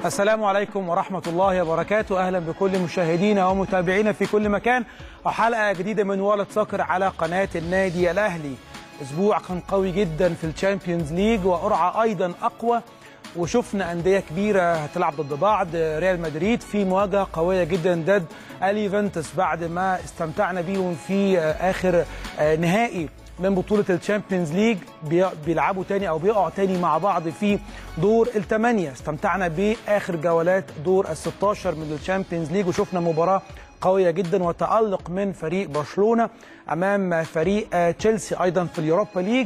السلام عليكم ورحمة الله وبركاته أهلا بكل مشاهدينا ومتابعينا في كل مكان وحلقة جديدة من وولد سكر على قناة النادي الأهلي أسبوع كان قوي جدا في الشامبيونز ليج وقرعة أيضا أقوى وشفنا أندية كبيرة هتلعب ضد بعض ريال مدريد في مواجهة قوية جدا ضد اليوفنتوس بعد ما استمتعنا بيهم في آخر نهائي من بطولة الشامبيونز ليج بيلعبوا تاني أو بيقعوا تاني مع بعض في دور الثمانية استمتعنا بآخر جولات دور ال 16 من الشامبيونز ليج وشفنا مباراة قوية جدا وتألق من فريق برشلونة أمام فريق تشيلسي أيضا في اليوروبا ليج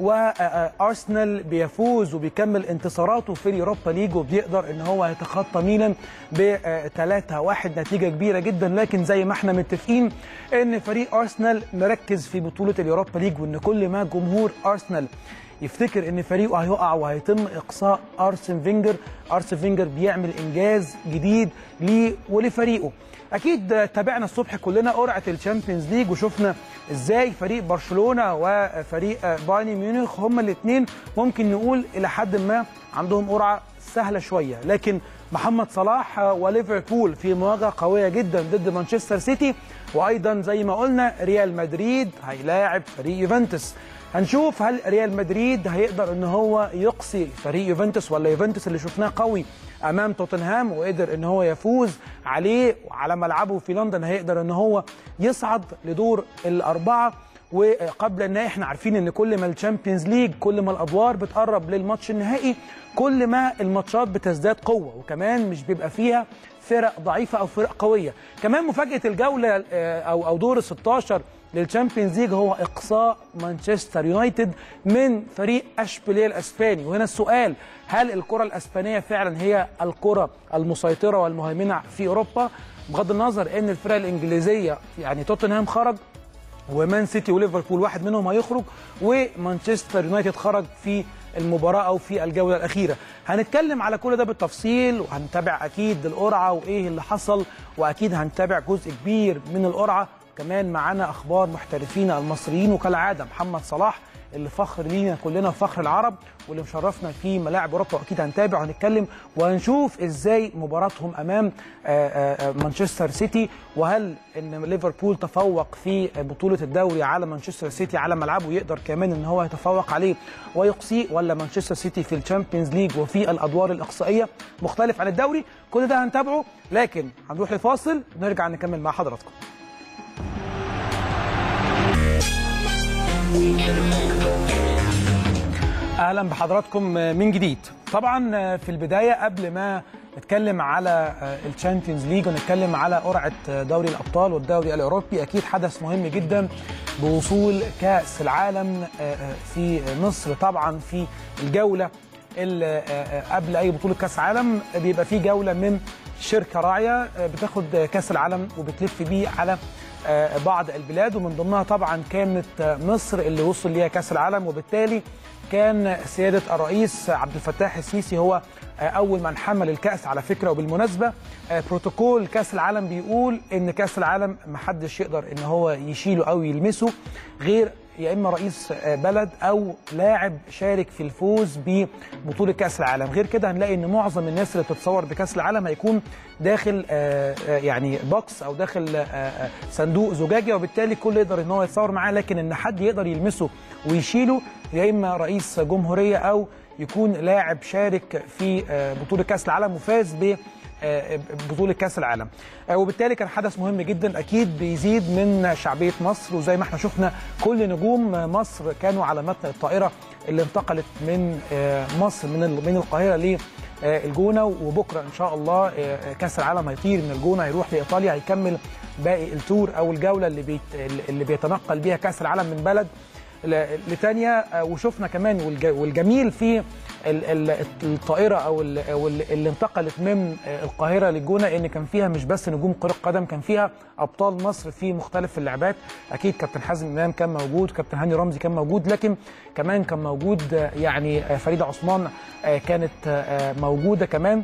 وأرسنال بيفوز وبيكمل انتصاراته في اليوروبا ليج وبيقدر إن هو يتخطى ميلان ب 3-1 نتيجة كبيرة جدا لكن زي ما احنا متفقين إن فريق أرسنال مركز في بطولة اليوروبا ليج وإن كل ما جمهور أرسنال يفتكر ان فريقه هيقع وهيتم اقصاء ارسن فينجر ارسن فينجر بيعمل انجاز جديد ليه ولفريقه اكيد تابعنا الصبح كلنا قرعه الشامبيونز ليج وشفنا ازاي فريق برشلونه وفريق بايرن ميونخ هما الاثنين ممكن نقول الى حد ما عندهم قرعه سهله شويه لكن محمد صلاح وليفربول في مواجهه قويه جدا ضد مانشستر سيتي وايضا زي ما قلنا ريال مدريد هيلاعب فريق يوفنتوس هنشوف هل ريال مدريد هيقدر ان هو يقصي فريق يوفنتوس ولا يوفنتوس اللي شفناه قوي امام توتنهام وقدر ان هو يفوز عليه وعلى ملعبه في لندن هيقدر ان هو يصعد لدور الاربعه وقبل النهائي احنا عارفين ان كل ما الشامبيونز ليج كل ما الادوار بتقرب للماتش النهائي كل ما الماتشات بتزداد قوه وكمان مش بيبقى فيها فرق ضعيفه او فرق قويه كمان مفاجاه الجوله او او دور ال 16 للشامبيونز ليج هو اقصاء مانشستر يونايتد من فريق اشبيليه الاسباني وهنا السؤال هل الكره الاسبانيه فعلا هي الكره المسيطره والمهيمنه في اوروبا بغض النظر ان الفرق الانجليزيه يعني توتنهام خرج ومان سيتي وليفربول واحد منهم هيخرج ومانشستر يونايتد خرج في المباراة أو في الجولة الأخيرة هنتكلم على كل ده بالتفصيل وهنتابع أكيد القرعة وإيه اللي حصل وأكيد هنتابع جزء كبير من القرعة كمان معانا أخبار محترفين المصريين وكالعادة محمد صلاح اللي فخر لينا كلنا فخر العرب واللي مشرفنا في ملاعب اوروبا واكيد هنتابع وهنتكلم وهنشوف ازاي مباراتهم امام مانشستر سيتي وهل ان ليفربول تفوق في بطوله الدوري على مانشستر سيتي على ملعبه ويقدر كمان ان هو يتفوق عليه ويقصيه ولا مانشستر سيتي في الشامبيونز ليج وفي الادوار الاقصائيه مختلف عن الدوري كل ده هنتابعه لكن هنروح لفاصل ونرجع نكمل مع حضراتكم اهلا بحضراتكم من جديد طبعا في البدايه قبل ما نتكلم على الشامبيونز ليج ونتكلم على قرعه دوري الابطال والدوري الاوروبي اكيد حدث مهم جدا بوصول كاس العالم في مصر طبعا في الجوله اللي قبل اي بطوله كاس عالم بيبقى في جوله من شركه راعيه بتاخد كاس العالم وبتلف بيه على بعض البلاد ومن ضمنها طبعا كانت مصر اللي وصل ليها كاس العالم وبالتالي كان سياده الرئيس عبد الفتاح السيسي هو اول من حمل الكاس على فكره وبالمناسبه بروتوكول كاس العالم بيقول ان كاس العالم محدش يقدر ان هو يشيله او يلمسه غير يا اما رئيس بلد او لاعب شارك في الفوز ببطوله كاس العالم غير كده هنلاقي ان معظم الناس اللي بتتصور بكاس العالم هيكون داخل يعني بوكس او داخل صندوق زجاجي وبالتالي كل يقدر ان هو يتصور معاه لكن ان حد يقدر يلمسه ويشيله يا اما رئيس جمهوريه او يكون لاعب شارك في بطوله كاس العالم وفاز ب بطوله كاس العالم وبالتالي كان حدث مهم جدا اكيد بيزيد من شعبيه مصر وزي ما احنا شفنا كل نجوم مصر كانوا على متن الطائره اللي انتقلت من مصر من من القاهره للجونه وبكره ان شاء الله كاس العالم هيطير من الجونه هيروح لايطاليا هيكمل باقي التور او الجوله اللي بيت اللي بيتنقل بيها كاس العالم من بلد لتانية وشفنا كمان والجميل في الطائره او اللي انتقلت من القاهره للجونه ان كان فيها مش بس نجوم كره قدم كان فيها ابطال مصر في مختلف اللعبات اكيد كابتن حازم امام كان موجود كابتن هاني رمزي كان موجود لكن كمان كان موجود يعني فريده عثمان كانت موجوده كمان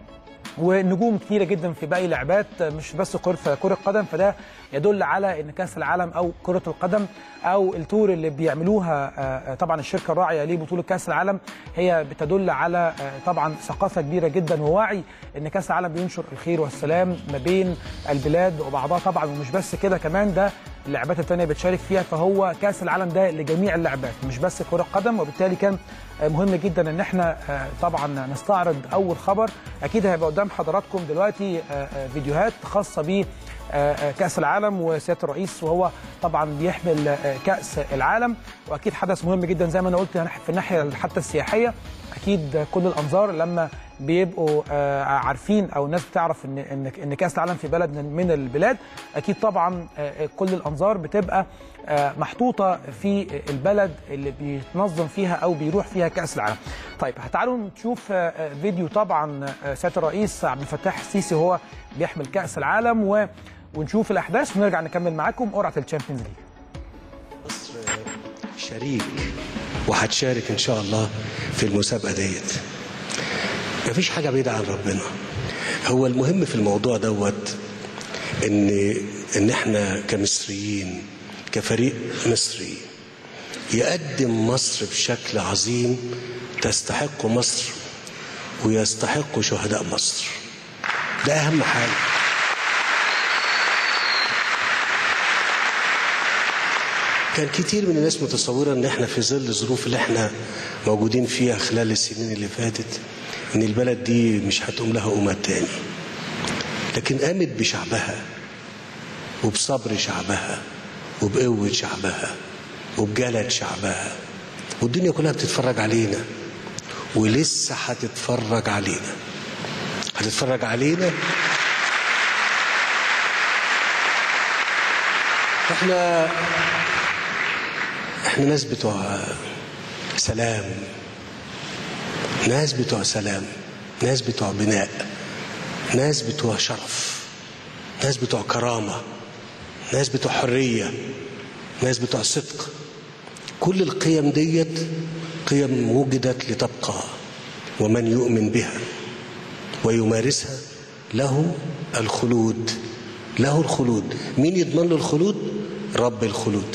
ونجوم كتيره جدا في باقي لعبات مش بس كره كره قدم فده يدل على ان كاس العالم او كره القدم او التور اللي بيعملوها طبعا الشركه الراعيه لبطوله كاس العالم هي بتدل على طبعا ثقافه كبيره جدا ووعي ان كاس العالم بينشر الخير والسلام ما بين البلاد وبعضها طبعا ومش بس كده كمان ده اللعبات الثانيه بتشارك فيها فهو كاس العالم ده لجميع اللعبات مش بس كره قدم وبالتالي كان مهم جدا ان احنا طبعا نستعرض اول خبر اكيد هيبقى قدام حضراتكم دلوقتي فيديوهات خاصه ب كاس العالم وسياده الرئيس وهو طبعا بيحمل كاس العالم واكيد حدث مهم جدا زي ما انا قلت في الناحيه حتى السياحيه اكيد كل الانظار لما بيبقوا عارفين او الناس بتعرف ان ان ان كاس العالم في بلد من البلاد اكيد طبعا كل الانظار بتبقى محطوطه في البلد اللي بيتنظم فيها او بيروح فيها كاس العالم. طيب تعالوا نشوف فيديو طبعا سياده الرئيس عبد الفتاح السيسي وهو بيحمل كاس العالم و ونشوف الاحداث ونرجع نكمل معاكم قرعه الشامبيونز ليج. مصر شريك وهتشارك ان شاء الله في المسابقه ديت. مفيش حاجه بعيده عن ربنا. هو المهم في الموضوع دوت ان ان احنا كمصريين كفريق مصري يقدم مصر بشكل عظيم تستحق مصر ويستحق شهداء مصر. ده اهم حاجه. كان كتير من الناس متصورة ان احنا في ظل الظروف اللي احنا موجودين فيها خلال السنين اللي فاتت ان البلد دي مش هتقوم لها قومات تاني لكن قامت بشعبها وبصبر شعبها وبقوة شعبها وبجلد شعبها والدنيا كلها بتتفرج علينا ولسه هتتفرج علينا هتتفرج علينا احنا احنا ناس بتوع سلام ناس بتوع سلام ناس بتوع بناء ناس بتوع شرف ناس بتوع كرامة ناس بتوع حرية ناس بتوع صدق كل القيم ديت قيم وجدت لتبقى ومن يؤمن بها ويمارسها له الخلود له الخلود مين يضمن له الخلود رب الخلود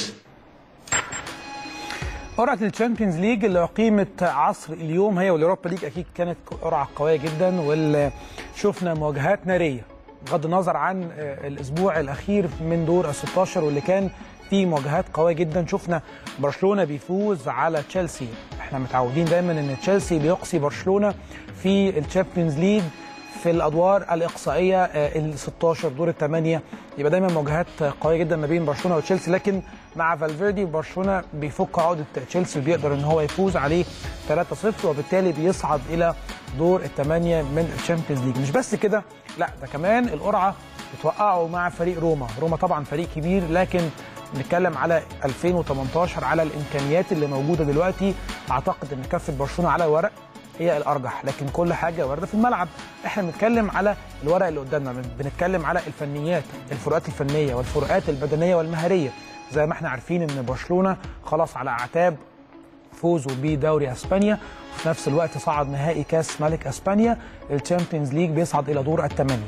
قرعه الشامبيونز ليج اللي اقيمت عصر اليوم هي والاوروبا ليج اكيد كانت قرعه قويه جدا واللي شفنا مواجهات ناريه بغض النظر عن الاسبوع الاخير من دور ال 16 واللي كان فيه مواجهات قويه جدا شفنا برشلونه بيفوز على تشيلسي احنا متعودين دايما ان تشيلسي بيقصي برشلونه في الشامبيونز ليج في الادوار الاقصائيه ال 16 دور الثمانيه يبقى دايما مواجهات قويه جدا ما بين برشلونه وتشيلسي لكن مع فالفيردي برشلونه بيفك عقده تشيلسي وبيقدر ان هو يفوز عليه 3-0 وبالتالي بيصعد الى دور الثمانيه من الشامبيونز ليج مش بس كده لا ده كمان القرعه بتوقعوا مع فريق روما روما طبعا فريق كبير لكن بنتكلم على 2018 على الامكانيات اللي موجوده دلوقتي اعتقد ان كفه برشلونه على الورق هي الارجح لكن كل حاجه وارده في الملعب احنا بنتكلم على الورق اللي قدامنا بنتكلم على الفنيات الفروقات الفنيه والفروقات البدنيه والمهاريه زي ما احنا عارفين ان برشلونه خلاص على اعتاب فوزه بدوري اسبانيا وفي نفس الوقت صعد نهائي كاس ملك اسبانيا الشامبيونز ليج بيصعد الى دور الثمانيه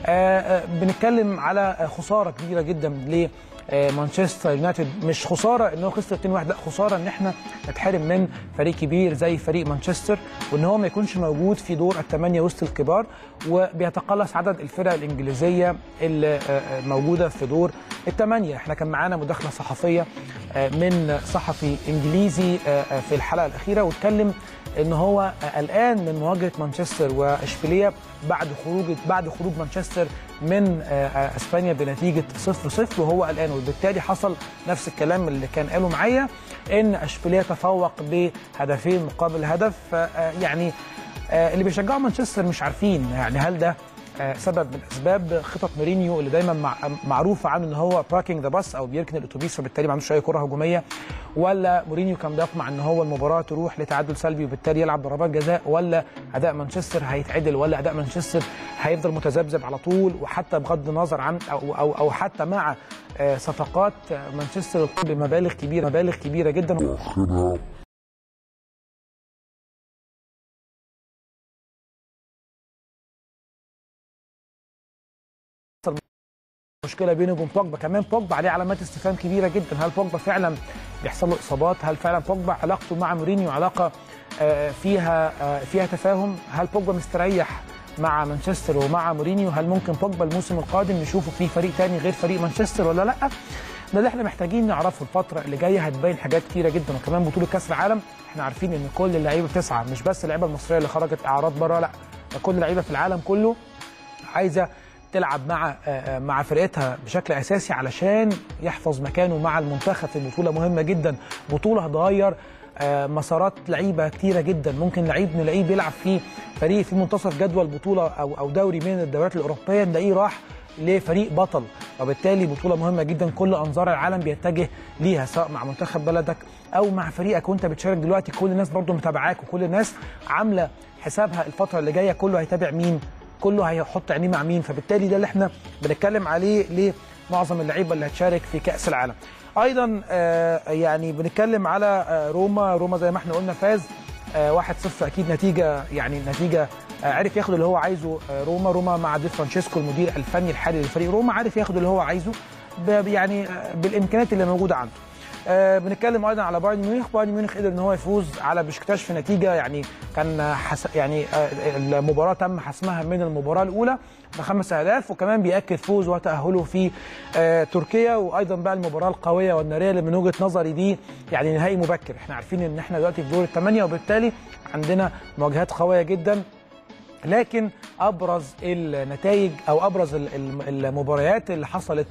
بنتكلم على خساره كبيره جدا ل مانشستر يونايتد مش خساره ان هو خسر 2-1 لا خساره ان احنا نتحرم من فريق كبير زي فريق مانشستر وان هو ما يكونش موجود في دور الثمانيه وسط الكبار وبيتقلص عدد الفرق الانجليزيه اللي موجوده في دور الثمانيه احنا كان معانا مداخله صحفيه من صحفي انجليزي في الحلقه الاخيره واتكلم ان هو قلقان من مواجهه مانشستر واشبيليه بعد خروج بعد خروج مانشستر من اسبانيا بنتيجه 0-0 وهو قلقان وبالتالي حصل نفس الكلام اللي كان قاله معايا ان اشبيليه تفوق بهدفين مقابل هدف يعني اللي بيشجعوا مانشستر مش عارفين يعني هل ده سبب من اسباب خطط مورينيو اللي دايما مع معروفه عنه ان هو باكينج ذا باص او بيركن الاتوبيس فبالتالي ما عندوش اي كره هجوميه ولا مورينيو كان بيطمع ان هو المباراه تروح لتعادل سلبي وبالتالي يلعب ضربات جزاء ولا اداء مانشستر هيتعدل ولا اداء مانشستر هيفضل متذبذب على طول وحتى بغض النظر عن او او, أو حتى مع صفقات مانشستر بمبالغ كبيره مبالغ كبيره جدا مشكله بينه وبين بوجبا كمان بوجبا عليه علامات استفهام كبيره جدا هل بوجبا فعلا بيحصل له اصابات هل فعلا بوجبا علاقته مع مورينيو علاقه آه، فيها آه، فيها تفاهم هل بوجبا مستريح مع مانشستر ومع مورينيو هل ممكن بوجبا الموسم القادم نشوفه في فريق تاني غير فريق مانشستر ولا لا ده اللي احنا محتاجين نعرفه الفتره اللي جايه هتبين حاجات كتيره جدا وكمان بطوله كاس العالم احنا عارفين ان كل اللعيبه بتسعى مش بس اللعيبه المصريه اللي خرجت اعراض بره لا ده كل اللعيبه في العالم كله عايزه تلعب مع آه، آه، مع فرقتها بشكل اساسي علشان يحفظ مكانه مع المنتخب في بطوله مهمه جدا بطوله هتغير آه، مسارات لعيبه كتيره جدا ممكن لعيب نلاقيه بيلعب في فريق في منتصف جدول بطوله او او دوري من الدوريات الاوروبيه نلاقيه راح لفريق بطل وبالتالي بطوله مهمه جدا كل انظار العالم بيتجه ليها سواء مع منتخب بلدك او مع فريقك وانت بتشارك دلوقتي كل الناس برضو متابعاك وكل الناس عامله حسابها الفتره اللي جايه كله هيتابع مين كله هيحط عينيه مع مين فبالتالي ده اللي احنا بنتكلم عليه لمعظم اللعيبه اللي هتشارك في كاس العالم ايضا آه، يعني بنتكلم على آه، روما روما زي ما احنا قلنا فاز آه، 1-0 اكيد نتيجه يعني نتيجه آه، عرف ياخد اللي هو عايزه آه، روما روما مع دي فرانشيسكو المدير الفني الحالي للفريق روما عارف ياخد اللي هو عايزه ب- يعني آه، بالامكانيات اللي موجوده عنده آه، بنتكلم ايضا على بايرن ميونخ بايرن ميونخ قدر ان هو يفوز على بشكتاش في نتيجه يعني كان حس يعني آه، المباراه تم حسمها من المباراه الاولى بخمس اهداف وكمان بياكد فوز وتاهله في آه، تركيا وايضا بقى المباراه القويه والناريه اللي من وجهه نظري دي يعني نهائي مبكر احنا عارفين ان احنا دلوقتي في دور الثمانيه وبالتالي عندنا مواجهات قويه جدا لكن ابرز النتائج او ابرز ال- ال- المباريات اللي حصلت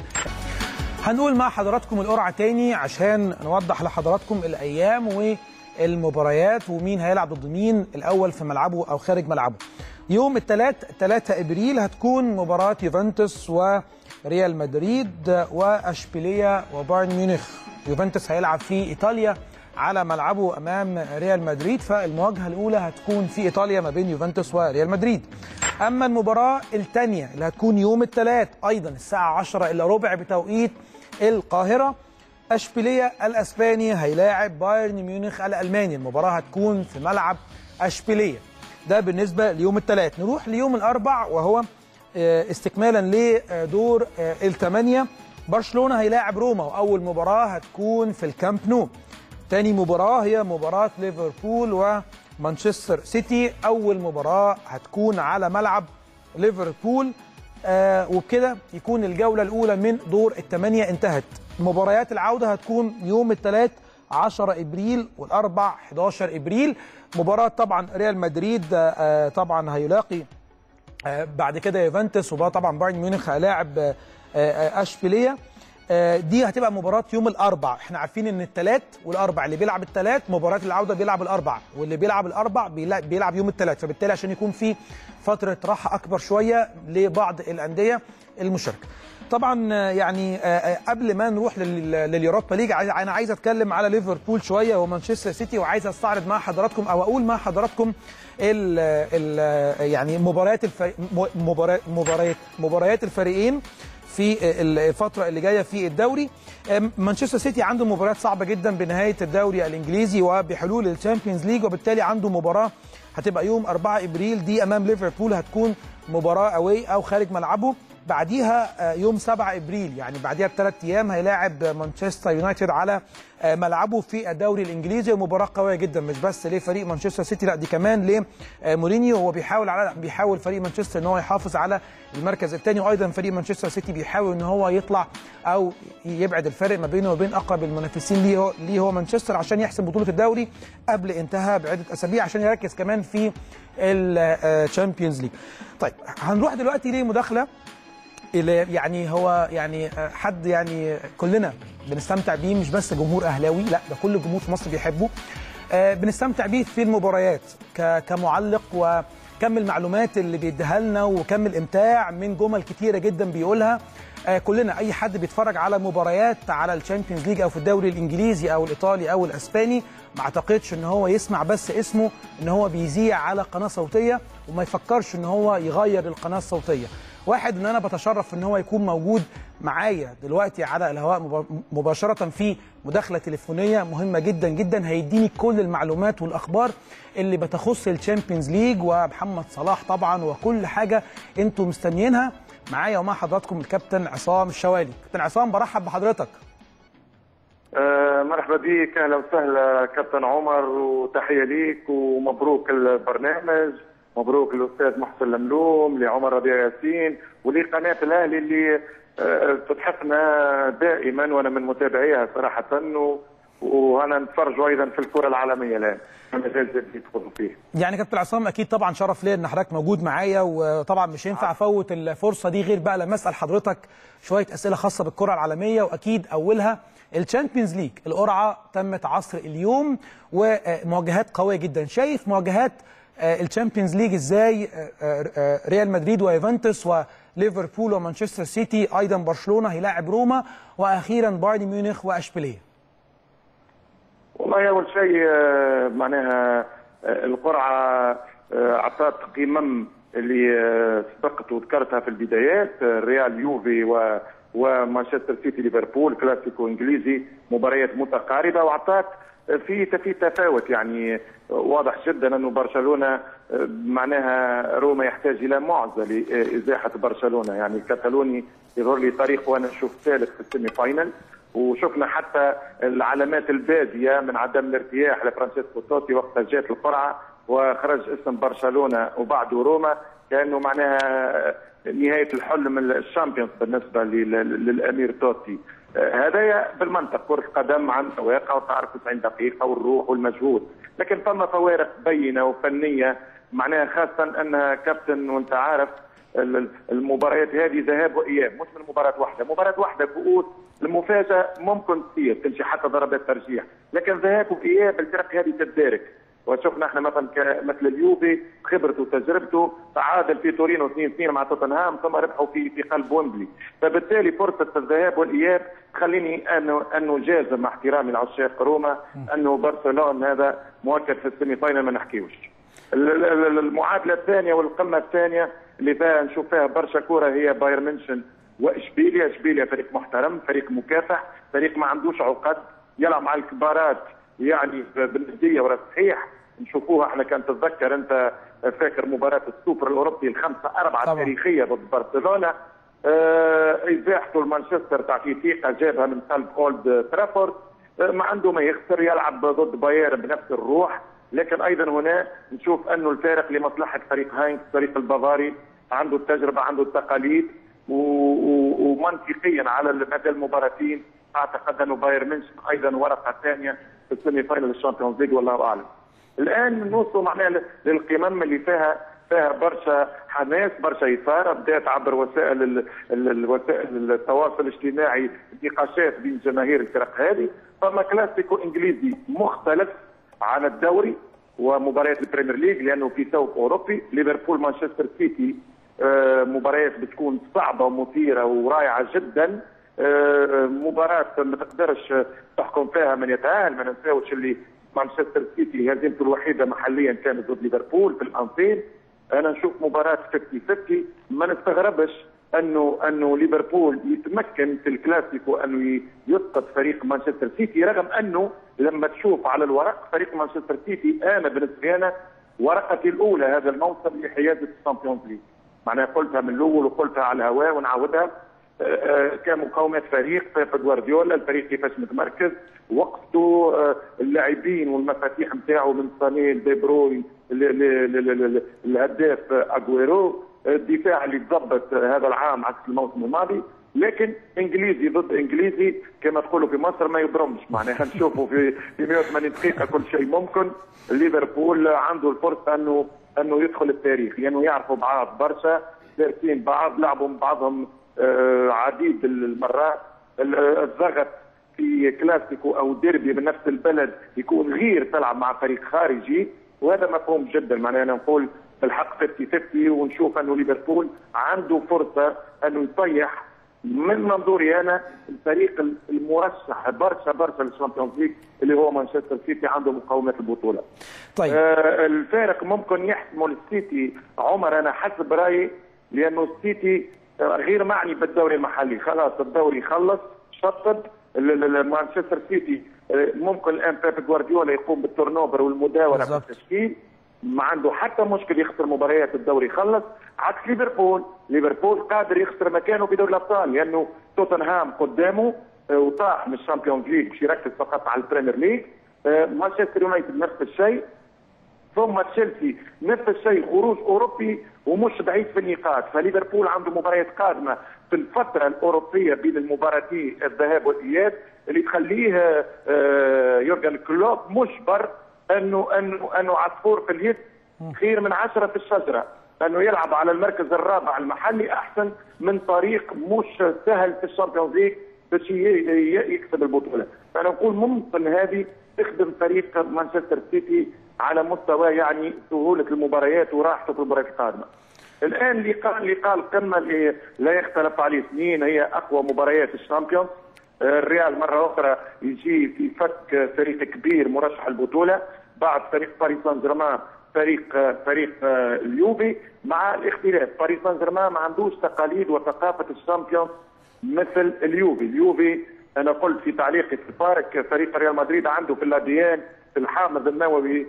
هنقول مع حضراتكم القرعه تاني عشان نوضح لحضراتكم الايام والمباريات ومين هيلعب ضد مين الاول في ملعبه او خارج ملعبه يوم الثلاث 3 ابريل هتكون مباراه يوفنتوس وريال مدريد واشبيليه وبايرن ميونخ يوفنتوس هيلعب في ايطاليا على ملعبه امام ريال مدريد فالمواجهه الاولى هتكون في ايطاليا ما بين يوفنتوس وريال مدريد اما المباراه الثانيه اللي هتكون يوم الثلاث ايضا الساعه 10 الا ربع بتوقيت القاهره اشبيليه الاسباني هيلاعب بايرن ميونخ الالماني المباراه هتكون في ملعب اشبيليه ده بالنسبه ليوم الثلاث نروح ليوم الاربع وهو آه، استكمالا لدور آه، الثمانيه برشلونه هيلاعب روما واول مباراه هتكون في الكامب نو تاني مباراة هي مباراة ليفربول ومانشستر سيتي أول مباراة هتكون على ملعب ليفربول آه وبكده يكون الجولة الأولى من دور الثمانية انتهت مباريات العودة هتكون يوم الثلاث 10 ابريل والاربع 11 ابريل مباراه طبعا ريال مدريد آه، طبعا هيلاقي آه، بعد كده يوفنتوس وبقى طبعا بايرن ميونخ هيلاعب آه، آه، اشبيليه آه، دي هتبقى مباراه يوم الاربع احنا عارفين ان الثلاث والاربع اللي بيلعب الثلاث مباراه العوده بيلعب الاربع واللي بيلعب الاربع بيلعب, بيلعب يوم الثلاث فبالتالي عشان يكون في فتره راحه اكبر شويه لبعض الانديه المشاركه طبعا آه، يعني آه، آه، قبل ما نروح لل- لليوروبا ليج عايز- انا عايز اتكلم على ليفربول شويه ومانشستر سيتي وعايز استعرض مع حضراتكم او اقول مع حضراتكم ال ال يعني مباريات الفريق مباريات مباريات مباريات الفريقين في الفتره اللي جايه في الدوري أم، مانشستر سيتي عنده مباريات صعبه جدا بنهايه الدوري الانجليزي وبحلول الشامبيونز ليج وبالتالي عنده مباراه هتبقى يوم 4 ابريل دي امام ليفربول هتكون مباراه اوي او خارج ملعبه بعديها آه، يوم 7 ابريل يعني بعديها بثلاث ايام هيلاعب مانشستر يونايتد على آه، ملعبه في الدوري الانجليزي ومباراه قويه جدا مش بس لفريق مانشستر سيتي لا دي كمان لمورينيو هو بيحاول على بيحاول فريق مانشستر ان هو يحافظ على المركز الثاني وايضا فريق مانشستر سيتي بيحاول ان هو يطلع او يبعد الفرق ما بينه وبين اقرب المنافسين ليه هو ليه هو مانشستر عشان يحسم بطوله الدوري قبل انتهاء بعده اسابيع عشان يركز كمان في الشامبيونز ليج طيب هنروح دلوقتي لمداخله اللي يعني هو يعني حد يعني كلنا بنستمتع بيه مش بس جمهور اهلاوي لا ده كل جمهور في مصر بيحبه آه، بنستمتع بيه في المباريات ك- كمعلق وكم المعلومات اللي بيديها لنا وكم الامتاع من جمل كتيره جدا بيقولها آه، كلنا اي حد بيتفرج على مباريات على الشامبيونز ليج او في الدوري الانجليزي او الايطالي او الاسباني ما اعتقدش ان هو يسمع بس اسمه ان هو بيذيع على قناه صوتيه وما يفكرش ان هو يغير القناه الصوتيه واحد ان انا بتشرف ان هو يكون موجود معايا دلوقتي على الهواء مب- مباشره في مداخله تليفونيه مهمه جدا جدا هيديني كل المعلومات والاخبار اللي بتخص الشامبيونز ليج ومحمد صلاح طبعا وكل حاجه انتم مستنيينها معايا ومع حضراتكم الكابتن عصام الشوالي كابتن عصام برحب بحضرتك آه مرحبا بك اهلا وسهلا كابتن عمر وتحيه ليك ومبروك البرنامج مبروك الاستاذ محسن الملوم لعمر ربيع ياسين ولقناه الاهلي اللي آه تتحفنا دائما وانا من متابعيها صراحه وانا نتفرجوا ايضا في الكره العالميه الان مازال يدخلوا فيه يعني كابتن عصام اكيد طبعا شرف ليا ان حضرتك موجود معايا وطبعا مش هينفع افوت الفرصه دي غير بقى لما اسال حضرتك شويه اسئله خاصه بالكره العالميه واكيد اولها الشامبيونز ليج القرعه تمت عصر اليوم ومواجهات قويه جدا شايف مواجهات الشامبيونز ليج ازاي ريال مدريد ويوفنتوس وليفربول ومانشستر سيتي ايضا برشلونه هيلاعب روما واخيرا بايرن ميونخ واشبيليه والله اول شيء معناها القرعه اعطت قمم اللي سبقت وذكرتها في البدايات الريال يوفي و ومانشستر سيتي ليفربول كلاسيكو انجليزي مباريات متقاربه واعطاك في في تفاوت يعني واضح جدا انه برشلونه معناها روما يحتاج الى معزه لازاحه برشلونه يعني الكتالوني يظهر لي طريق وانا نشوف ثالث في السيمي فاينل وشفنا حتى العلامات الباديه من عدم الارتياح لفرانشيسكو توتي وقت جات القرعه وخرج اسم برشلونه وبعده روما كانه معناها نهايه الحلم الشامبيونز بالنسبه للامير توتي هذايا بالمنطق كره قدم عن واقع وتعرف 90 دقيقه والروح والمجهود لكن فما فوارق بينه وفنيه معناها خاصه انها كابتن وانت عارف المباريات هذه ذهاب واياب مش من مباراه واحده مباراه واحده كؤوس المفاجاه ممكن تصير تمشي حتى ضربات ترجيح لكن ذهاب واياب الفرق هذه تتدارك وشفنا احنا مثلا مثل اليوفي خبرته وتجربته تعادل في تورينو 2 2 مع توتنهام ثم ربحوا في في قلب ويمبلي فبالتالي فرصه الذهاب والاياب تخليني انه انه جازم مع احترامي لعشاق روما انه برشلونه هذا مؤكد في السيمي فاينل ما نحكيوش المعادله الثانيه والقمه الثانيه اللي فيها نشوف فيها برشا كوره هي بايرن ميونشن واشبيليا اشبيليا فريق محترم فريق مكافح فريق ما عندوش عقد يلعب مع الكبارات يعني بالنديه ولا صحيح نشوفوها احنا كان تتذكر انت فاكر مباراه السوبر الاوروبي الخمسه اربعه طبعا. تاريخيه ضد برشلونه ازاحته لمانشستر تاع ثقه جابها من قلب اولد ترافورد اه ما عنده ما يخسر يلعب ضد بايرن بنفس الروح لكن ايضا هنا نشوف انه الفارق لمصلحه فريق هاينز فريق البافاري عنده التجربه عنده التقاليد ومنطقيا على مدى المباراتين اعتقد انه بايرن ميونخ ايضا ورقه ثانيه في السيمي فاينل الشامبيونز ليج والله اعلم. الان نوصل معناها للقمم اللي فيها فيها برشا حماس برشا اثاره بدات عبر وسائل الوسائل التواصل الاجتماعي نقاشات بين جماهير الفرق هذه فما كلاسيكو انجليزي مختلف عن الدوري ومباريات البريمير ليج لانه في ثوب اوروبي ليفربول مانشستر سيتي مباريات بتكون صعبه ومثيره ورائعه جدا مباراة ما تقدرش تحكم فيها من يتأهل ما ننساوش اللي مانشستر سيتي هزيمته الوحيدة محليا كانت ضد ليفربول في الأنفيل أنا نشوف مباراة 50 50 ما نستغربش انه انه ليفربول يتمكن في الكلاسيكو انه يسقط فريق مانشستر سيتي رغم انه لما تشوف على الورق فريق مانشستر سيتي انا بالنسبه لي انا ورقتي الاولى هذا الموسم لحيازه الشامبيونز ليج معناها قلتها من الاول وقلتها على الهواء ونعاودها كمقاومه فريق بيب جوارديولا الفريق كيفاش متمركز وقته اللاعبين والمفاتيح نتاعو من صاني دي بروين الهداف اجويرو الدفاع اللي تضبط هذا العام عكس الموسم الماضي لكن انجليزي ضد انجليزي كما تقولوا في مصر ما يضرمش معناها نشوفوا في في 180 دقيقه كل شيء ممكن ليفربول عنده الفرصه انه انه يدخل التاريخ لانه يعني يعرفوا بعض برشا دارسين بعض لعبوا بعضهم عديد المرات الضغط في كلاسيكو او ديربي من نفس البلد يكون غير تلعب مع فريق خارجي وهذا مفهوم جدا معناها انا نقول بالحق 50 50 ونشوف انه ليفربول عنده فرصه انه يطيح من منظوري انا الفريق المرشح برشا برشا للشامبيونز ليج اللي هو مانشستر سيتي عنده مقومات البطوله. طيب آه الفارق ممكن يحسمه السيتي عمر انا حسب رايي لانه السيتي غير معني بالدوري المحلي خلاص الدوري خلص شطب مانشستر سيتي ممكن الان بيب جوارديولا يقوم بالتورنوبر والمداوره في التشكيل ما عنده حتى مشكل يخسر مباريات الدوري يخلص عكس ليفربول ليفربول قادر يخسر مكانه في دوري الابطال لانه توتنهام قدامه آه، وطاح من الشامبيونز ليج باش يركز فقط على البريمير ليج آه، مانشستر يونايتد نفس الشيء ثم تشيلسي نفس الشيء خروج اوروبي ومش بعيد في النقاط فليفربول عنده مباريات قادمه في الفتره الاوروبيه بين المباراتين الذهاب والاياب اللي تخليه آه، يورجن كلوب مجبر انه انه انه عصفور في اليد خير من عشره في الشجره انه يلعب على المركز الرابع المحلي احسن من طريق مش سهل في الشامبيونز ليج باش ي- ي- يكسب البطوله فانا نقول ممكن هذه تخدم فريق مانشستر سيتي على مستوى يعني سهوله المباريات وراحته في المباريات القادمه الان لقاء لقاء القمه اللي لا يختلف عليه اثنين هي اقوى مباريات الشامبيونز الريال مره اخرى يجي في فك فريق كبير مرشح البطوله بعد فريق باريس سان جيرمان فريق فريق اليوفي مع الاختلاف باريس سان جيرمان ما عندوش تقاليد وثقافه الشامبيونز مثل اليوفي اليوفي انا قلت في تعليقي في البارك فريق ريال مدريد عنده في الاديان في الحامض النووي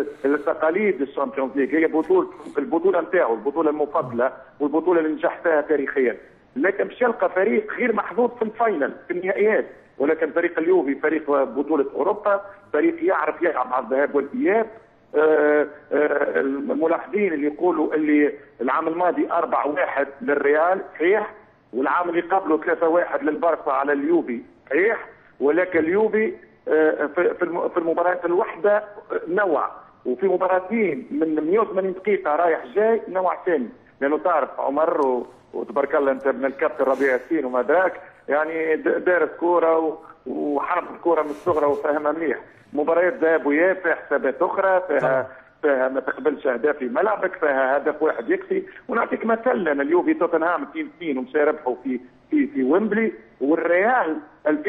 التقاليد الشامبيونز ليج هي بطوله البطوله نتاعو البطوله المفضله والبطوله اللي نجح فيها تاريخيا لكن باش يلقى فريق غير محظوظ في الفاينل في النهائيات ولكن فريق اليوفي فريق بطوله اوروبا فريق يعرف يلعب على الذهاب والاياب آه، آه، الملاحظين اللي يقولوا اللي العام الماضي 4 واحد للريال صحيح والعام اللي قبله 3 واحد للبارسا على اليوفي صحيح ولكن اليوفي آه، في في الم- في المباراه الواحده آه، نوع وفي مباراتين من 180 دقيقه رايح جاي نوع ثاني لانه تعرف عمر و- وتبارك الله انت ابن الكابتن ربيع ياسين وما ذاك يعني د- دارس كوره و- وحرب الكوره من الصغرى وفاهمها مليح مباريات ذهاب واياب فيها حسابات اخرى فيها فيها ما تقبلش اهداف في ملعبك فيها هدف واحد يكفي ونعطيك مثل انا اليوفي توتنهام 2 2 ومشى ربحوا في في في ويمبلي والريال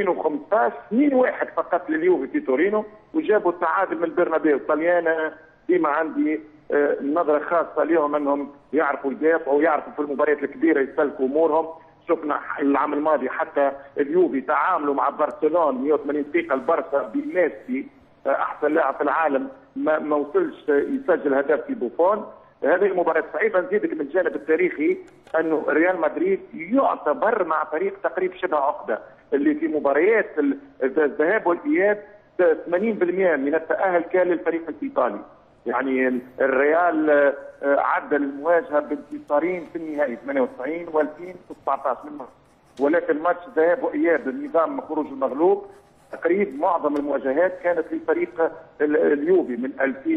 2015 2 1 فقط لليوفي في تورينو وجابوا التعادل من البرنابيو الطليان ديما عندي آه، نظره خاصه لهم انهم يعرفوا يدافعوا يعرفوا في المباريات الكبيره يسلكوا امورهم شفنا العام الماضي حتى اليوفي تعاملوا مع برشلونه 180 دقيقه البرشا بميسي آه، احسن لاعب في العالم ما, ما وصلش آه، يسجل هدف في بوفون هذه المباراة صعيبة نزيدك من الجانب التاريخي أنه ريال مدريد يعتبر مع فريق تقريب شبه عقدة اللي في مباريات ال- الذهاب والإياب 80% من التأهل كان للفريق الإيطالي يعني ال- الريال آه، آه، عدى المواجهة بانتصارين في النهائي 98 و2019 من مصر. ولكن ماتش ذهاب واياب النظام خروج المغلوب تقريبا معظم المواجهات كانت للفريق ال- اليوفي من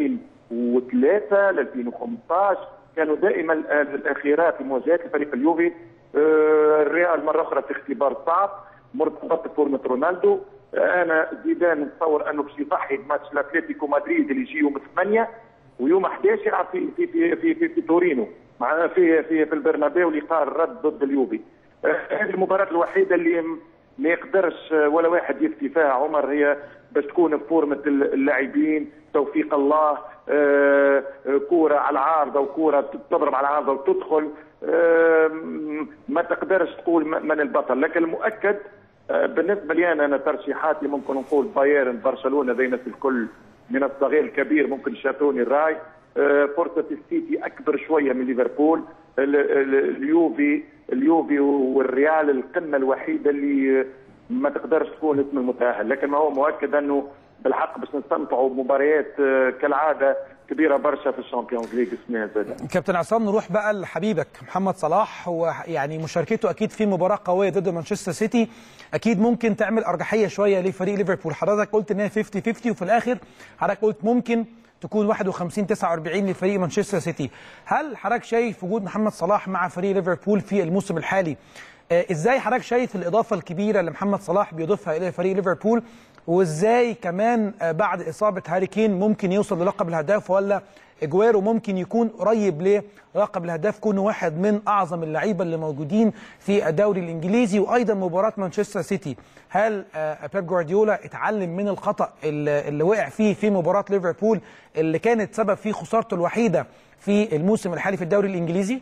2003 ل 2015 كانوا دائما ال- الاخيرات في مواجهات لفريق اليوفي آه، الريال مره اخرى في اختبار صعب مرتبط بفورمه رونالدو آه، انا زيدان نتصور انه باش يضحي بماتش الاتليتيكو مدريد اللي يجي يوم 8 ويوم 11 يلعب في في في في, في, في تورينو مع في في في البرنابيو لقاء الرد ضد اليوفي آه، هذه المباراه الوحيده اللي م- ما يقدرش آه، ولا واحد يفتي فيها عمر هي باش تكون بفورمه اللاعبين توفيق الله آه، آه، كوره على العارضه وكوره تضرب على العارضه وتدخل آه، م- ما تقدرش تقول م- من البطل لكن المؤكد آه، بالنسبه لي انا انا ترشيحاتي ممكن نقول بايرن برشلونه زي الناس الكل من الصغير الكبير ممكن شاتوني الراي آه، فرصه السيتي اكبر شويه من ليفربول ال- ال- اليوفي اليوفي والريال القمه الوحيده اللي ما تقدرش تكون اسم المتاهل لكن ما هو مؤكد انه بالحق باش نستمتعوا بمباريات آه، كالعاده كبيره برشا في الشامبيونز ليج السنه زاده كابتن عصام نروح بقى لحبيبك محمد صلاح ويعني مشاركته اكيد في مباراه قويه ضد مانشستر سيتي اكيد ممكن تعمل ارجحيه شويه لفريق ليفربول حضرتك قلت ان هي 50 50 وفي الاخر حضرتك قلت ممكن تكون 51 49 لفريق مانشستر سيتي هل حضرتك شايف وجود محمد صلاح مع فريق ليفربول في الموسم الحالي آه، ازاي حضرتك شايف الاضافه الكبيره اللي محمد صلاح بيضيفها الى فريق ليفربول وازاي كمان آه، بعد اصابه هاري كين ممكن يوصل للقب الهداف ولا اجويرو ممكن يكون قريب للقب الهداف كونه واحد من اعظم اللعيبه اللي موجودين في الدوري الانجليزي وايضا مباراه مانشستر سيتي هل آه، بيب جوارديولا اتعلم من الخطا اللي اللي وقع فيه في مباراه ليفربول اللي كانت سبب في خسارته الوحيده في الموسم الحالي في الدوري الانجليزي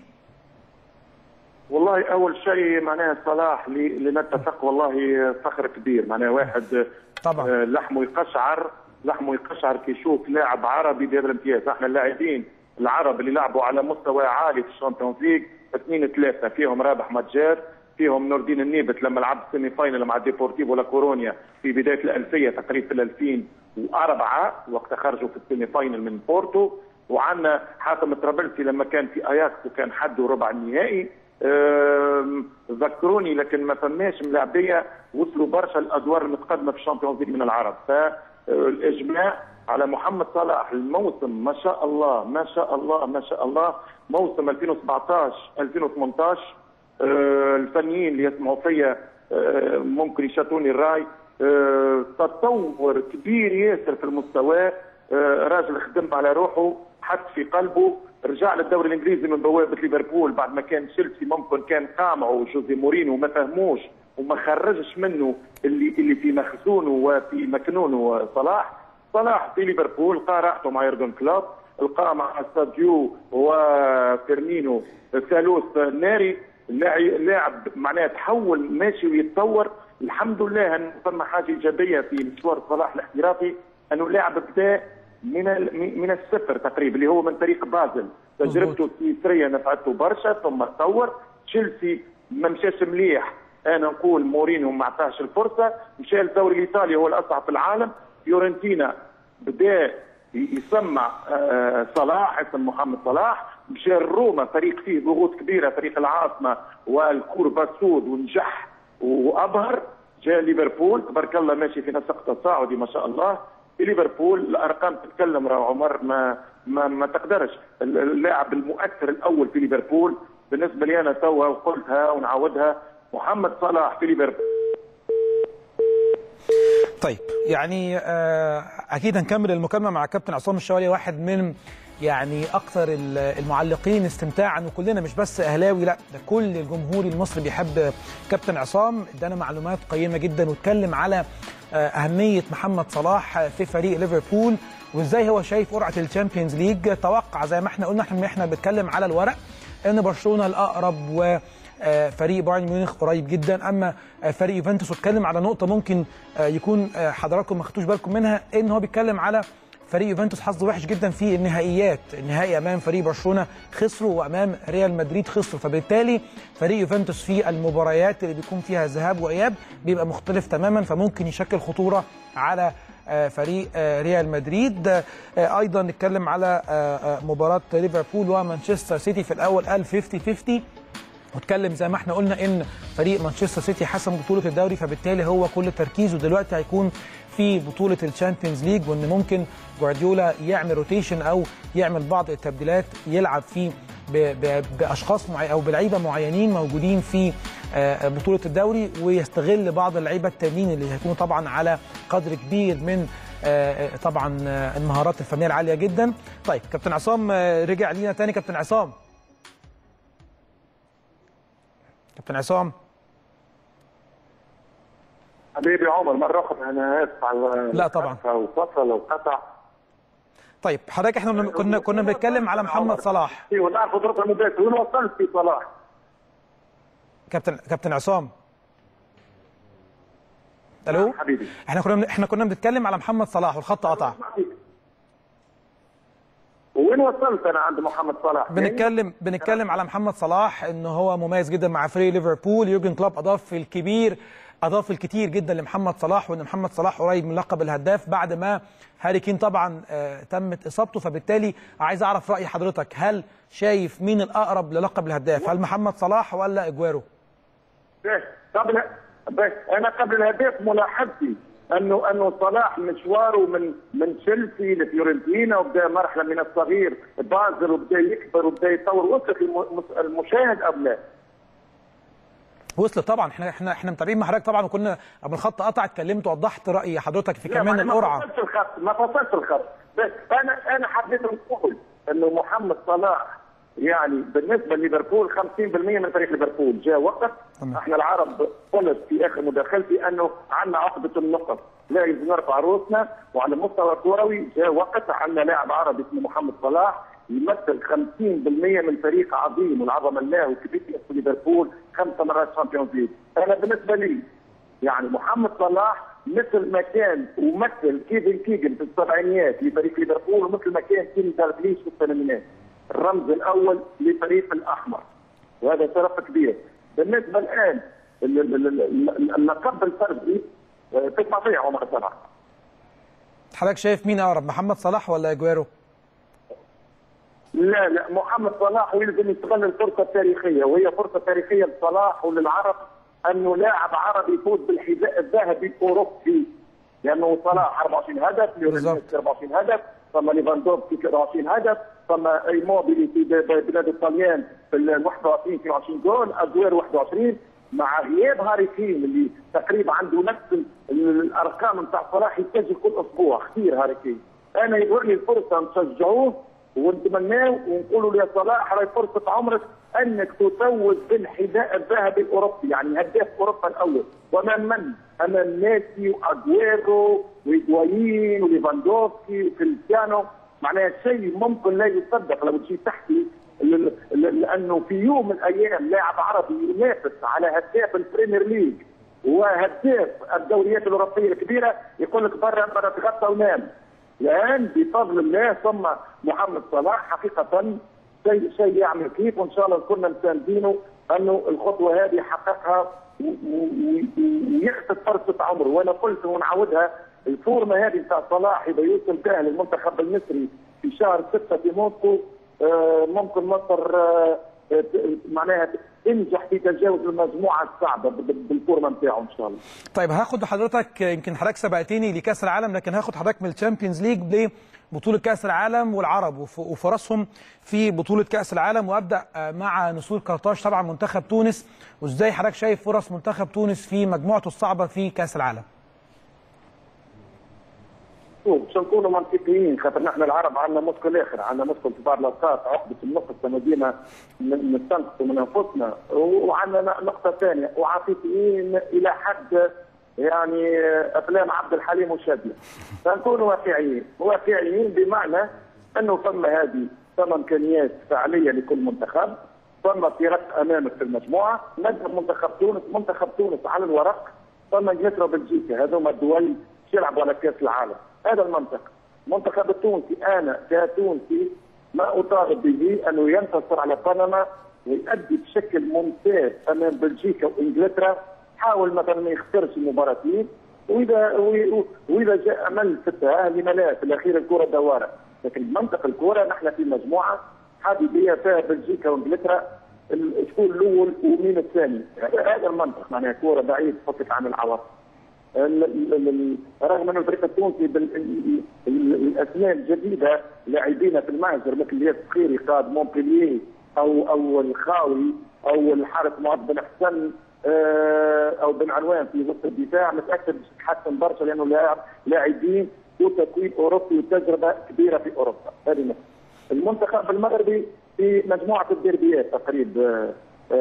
والله اول شيء معناها صلاح ل- لنتفق والله فخر كبير معناها واحد طبعا. آه، لحمه يقشعر لحمه يقشعر كي يشوف لاعب عربي بهذا الامتياز احنا اللاعبين العرب اللي لعبوا على مستوى عالي في الشامبيونز ليج اثنين ثلاثه فيهم رابح متجار فيهم نور الدين النيبت لما لعب السيمي فاينل مع ديبورتيفو لا كورونيا في بدايه الالفيه تقريبا في 2004 وقت خرجوا في السيمي فاينل من بورتو وعندنا حاتم الطرابلسي لما كان في اياكس وكان حد ربع النهائي ذكروني لكن ما فماش ملاعبيه وصلوا برشا الادوار المتقدمه في الشامبيونز ليج من العرب فالاجماع على محمد صلاح الموسم ما شاء الله ما شاء الله ما شاء الله موسم 2017 2018 الفنيين اللي يسمعوا فيا ممكن يشاتوني الراي تطور كبير ياسر في المستوى راجل خدم على روحه حط في قلبه رجع للدوري الانجليزي من بوابه ليفربول بعد ما كان تشيلسي ممكن كان قامعه جوزي مورينو ما فهموش وما خرجش منه اللي اللي في مخزونه وفي مكنونه صلاح صلاح في ليفربول لقى راحته مع يورجن كلوب لقى مع ساديو وفيرمينو ثالوث ناري اللاعب معناها تحول ماشي ويتطور الحمد لله انه ثم حاجه ايجابيه في مشوار صلاح الاحترافي انه اللاعب بدا من من الصفر تقريبا اللي هو من طريق بازل تجربته السويسريه نفعته برشا ثم تطور تشيلسي ما مشاش مليح انا نقول مورينيو ما عطاش الفرصه مشى للدوري الايطالي هو الاصعب في العالم فيورنتينا بدا يسمع صلاح اسم محمد صلاح مشى الروما فريق فيه ضغوط كبيره فريق العاصمه والكوربا السود ونجح وابهر جاء ليفربول تبارك الله ماشي في نسق تصاعدي ما شاء الله في ليفربول الارقام تتكلم راه عمر ما ما, ما تقدرش اللاعب المؤثر الاول في ليفربول بالنسبه لي انا توا وقلتها ونعاودها محمد صلاح في ليفربول طيب يعني اكيد هنكمل المكالمه مع كابتن عصام الشوالي واحد من يعني اكثر المعلقين استمتاعا وكلنا مش بس اهلاوي لا ده كل الجمهور المصري بيحب كابتن عصام ادانا معلومات قيمه جدا واتكلم على اهميه محمد صلاح في فريق ليفربول وازاي هو شايف قرعه الشامبيونز ليج توقع زي ما احنا قلنا احنا احنا بنتكلم على الورق ان برشلونه الاقرب و فريق بايرن ميونخ قريب جدا اما فريق يوفنتوس اتكلم على نقطه ممكن يكون حضراتكم ما خدتوش بالكم منها ان هو بيتكلم على فريق يوفنتوس حظه وحش جدا في النهائيات النهائي امام فريق برشلونه خسروا وامام ريال مدريد خسروا فبالتالي فريق يوفنتوس في المباريات اللي بيكون فيها ذهاب واياب بيبقى مختلف تماما فممكن يشكل خطوره على فريق ريال مدريد ايضا نتكلم على مباراه ليفربول ومانشستر سيتي في الاول قال 50 50 واتكلم زي ما احنا قلنا ان فريق مانشستر سيتي حسم بطوله الدوري فبالتالي هو كل تركيزه دلوقتي هيكون في بطوله الشامبيونز ليج وان ممكن جوارديولا يعمل روتيشن او يعمل بعض التبديلات يلعب فيه باشخاص معين او بلعيبه معينين موجودين في بطوله الدوري ويستغل بعض اللعيبه التانيين اللي هيكونوا طبعا على قدر كبير من طبعا المهارات الفنيه العاليه جدا طيب كابتن عصام رجع لينا تاني كابتن عصام كابتن عصام حبيبي عمر مره اخرى انا اسف على لا طبعا وفصل وقطع طيب حضرتك احنا كنا كنا بنتكلم على محمد صلاح ايوه نعرف ضربه مباشره وين وصلت في صلاح كابتن كابتن عصام الو حبيبي احنا كنا احنا كنا بنتكلم على محمد صلاح والخط قطع وين وصلت انا عند محمد صلاح بنتكلم بنتكلم على محمد صلاح ان هو مميز جدا مع فريق ليفربول يورجن كلوب اضاف الكبير اضاف الكتير جدا لمحمد صلاح وان محمد صلاح قريب من لقب الهداف بعد ما هاري كين طبعا آه تمت اصابته فبالتالي عايز اعرف راي حضرتك هل شايف مين الاقرب للقب الهداف هل محمد صلاح ولا اجويرو قبل بس انا قبل الهداف ملاحظتي انه انه صلاح مشواره من من تشيلسي لفيورنتينا وبدا مرحله من الصغير بازل وبدا يكبر وبدا يتطور وصلت المشاهد ام لا؟ وصلت طبعا احنا احنا احنا متابعين مع حضرتك طبعا وكنا قبل الخط قطع اتكلمت ووضحت راي حضرتك في كمان القرعه ما فصلش الخط ما فصلش الخط بس انا انا حبيت نقول انه محمد صلاح يعني بالنسبه لليفربول 50% من فريق ليفربول جاء وقت طبعا. احنا العرب قلت في اخر مداخلتي انه عندنا عقده النقط لا يجب نرفع رؤوسنا وعلى المستوى الكروي جاء وقت عندنا لاعب عربي اسمه محمد صلاح يمثل 50% من فريق عظيم والعظم الله وكبير في ليفربول خمس مرات شامبيونز ليج انا بالنسبه لي يعني محمد صلاح مثل ما كان ومثل كيفن كيجن في السبعينيات لفريق ليفربول ومثل ما كان كيني دالجليش في الثمانينات الرمز الاول لفريق الاحمر وهذا شرف كبير بالنسبه الان اللقب الفردي تستطيع عمر صلاح حضرتك شايف مين اقرب محمد صلاح ولا اجويرو؟ لا لا محمد صلاح يلزم يستغل الفرصه التاريخيه وهي فرصه تاريخيه لصلاح وللعرب انه لاعب عربي يفوز بالحذاء الذهبي الاوروبي لانه صلاح 24 هدف ليونيل 24 هدف ثم ليفاندوفسكي 24 هدف ثم ايموبيلي في بلاد الطليان في ال 21 22 جول اجوير 21 مع غياب هاري كين اللي تقريبا عنده نفس الارقام نتاع صلاح يسجل كل اسبوع كثير هاري كين انا يظهر لي الفرصه نشجعوه ونتمناه ونقولوا يا صلاح هاي فرصه عمرك انك تتوج بالحذاء الذهبي الاوروبي يعني هداف اوروبا الاول وامام من؟ امام ميسي واجويرو وهيجوايين وليفاندوفسكي وكريستيانو معناها شيء ممكن لا يصدق لو تجي تحكي لانه في يوم من الايام لاعب عربي ينافس على هداف البريمير ليج وهداف الدوريات الاوروبيه الكبيره يقول لك برا برا تغطى ونام الان بفضل الله ثم محمد صلاح حقيقه شيء شيء يعمل كيف وان شاء الله كنا مساندينه انه الخطوه هذه يحققها ويخطف فرصه عمره وانا قلت ونعودها الفورمه هذه بتاع صلاح اذا يوصل بها للمنتخب المصري في شهر 6 في موسكو ممكن مصر معناها تنجح في تجاوز المجموعه الصعبه بالفورمه نتاعو ان شاء الله. طيب هاخد حضرتك يمكن حضرتك سبقتني لكاس العالم لكن هاخد حضرتك من الشامبيونز ليج لبطوله كاس العالم والعرب وفرصهم في بطوله كاس العالم وابدا مع نسور قرطاج طبعا منتخب تونس وازاي حضرتك شايف فرص منتخب تونس في مجموعته الصعبه في كاس العالم؟ باش نكونوا منطقيين خاطر نحن العرب عندنا مشكل اخر عندنا مشكل في بعض الاوقات عقده النقص نبينا نستنقصوا من انفسنا وعندنا نقطه ثانيه وعاطفيين الى حد يعني افلام عبد الحليم وشاديه فنكونوا واقعيين واقعيين بمعنى انه ثم هذه ثم امكانيات فعليه لكل منتخب ثم فرق امامك في المجموعه نجم منتخب تونس منتخب تونس على الورق ثم انجلترا وبلجيكا هذوما الدول يلعبوا على كاس العالم هذا المنطق المنتخب التونسي انا كتونسي ما اطالب به انه ينتصر على بنما ويؤدي بشكل ممتاز امام بلجيكا وانجلترا حاول مثلا ما يخسرش المباراتين واذا واذا جاء امل في التاهل لما لا في الاخير الكره دواره لكن منطق الكره نحن في مجموعه حديديه فيها بلجيكا وانجلترا شكون الاول ومين الثاني هذا المنطق معناها كره بعيد فكك عن العواطف رغم ان الفريق التونسي بالاسماء الجديده لاعبين في المهجر مثل الياس الخيري قاد مونبلييه او او الخاوي او الحارس معد بن حسن او بن عنوان في وسط الدفاع متاكد باش يتحسن برشا لانه لاعب لاعبين وتكوين اوروبي وتجربه كبيره في اوروبا هذه مثل المنتخب المغربي في مجموعه الديربيات تقريبا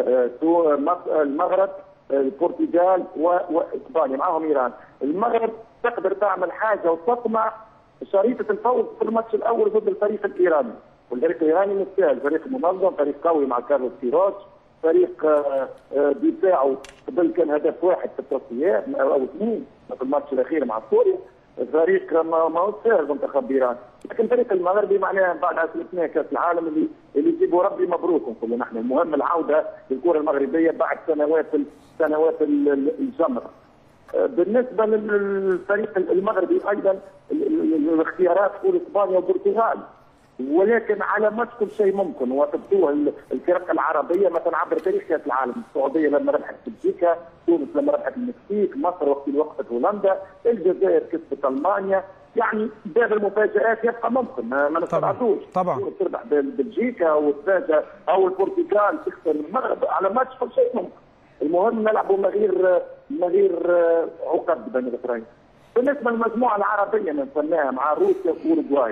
المغرب البرتغال واسبانيا معهم ايران المغرب تقدر تعمل حاجه وتطمع شريطه الفوز في الماتش الاول ضد الفريق الايراني والفريق الايراني مستاهل فريق منظم فريق قوي مع كارلوس كيروش فريق دفاعه قبل كان هدف واحد في التصفيات او اثنين في الماتش الاخير مع سوريا فريق ما ما هو سهل منتخب ايران لكن الفريق المغربي معناها بعد اسلفناه كاس العالم اللي اللي يجيبوا ربي مبروك نقولوا نحن المهم العوده للكره المغربيه بعد سنوات سنوات الجمر بالنسبه للفريق المغربي ايضا الاختيارات تقول اسبانيا والبرتغال ولكن على ما كل شيء ممكن وتبدوه الفرق العربيه مثلا عبر تاريخ كاس العالم السعوديه لما ربحت بلجيكا تونس لما ربحت المكسيك مصر وقت اللي وقفت هولندا الجزائر كسبت المانيا يعني باب المفاجات يبقى ممكن ما نستبعدوش طبعا تربح بلجيكا وتفاجئ او البرتغال تخسر المغرب على ماتش كل شيء ممكن المهم نلعبوا من غير من غير عقد بين الاثنين بالنسبه للمجموعه العربيه نسميها مع روسيا واوروغواي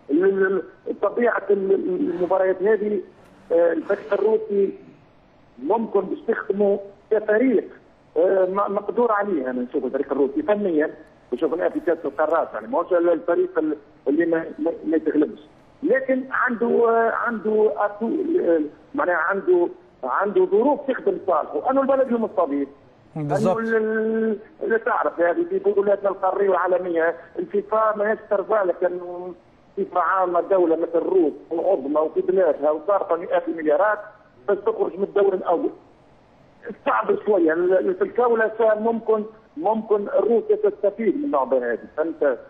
طبيعه المباريات هذه الفريق الروسي ممكن باش تخدموا كفريق مقدور عليه انا نشوف الفريق الروسي فنيا وشفناه في كاس القارات يعني مش الفريق اللي ما, ما يتغلبش لكن عنده عنده معناها عنده عنده ظروف تخدم صالحه انه البلد المستضيف بالظبط. إنه ال- اللي تعرف هذه في بطولاتنا القاريه والعالميه الفيفا ما يستر ذلك انه فيفا عامه دوله مثل الروس العظمى وفي بلادها وصارفه مئات المليارات بس تخرج من الدور الاول صعب شويه ال- في الجوله كان ممكن ممكن روسيا تستفيد من اللعبه هذه فانت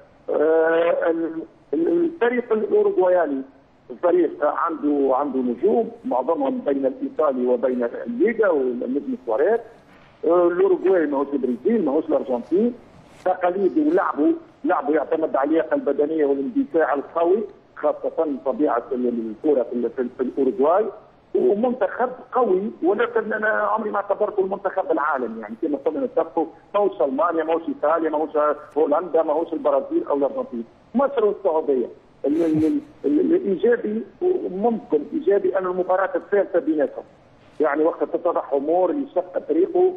آه، ال- ال- الفريق الاوروغواياني فريق عنده عنده نجوم معظمهم بين الايطالي وبين الليغا والنجم سواريز آه، الاوروغواي ماهوش البرازيل ماهوش الارجنتين تقاليدي ولعبوا لعبوا يعتمد على اللياقه البدنيه والاندفاع القوي خاصه طبيعه ال- الكره في, في, في الاوروغواي ومنتخب قوي ولكن انا عمري ما اعتبرته المنتخب العالمي يعني كما قلنا نتفقوا ماهوش المانيا ماهوش ايطاليا ماهوش هولندا ماهوش البرازيل او الارجنتين مصر والسعوديه ال- ال- ال- الايجابي ممكن ايجابي ان المباراه الثالثه بيناتهم يعني وقت تتضح امور يشق طريقه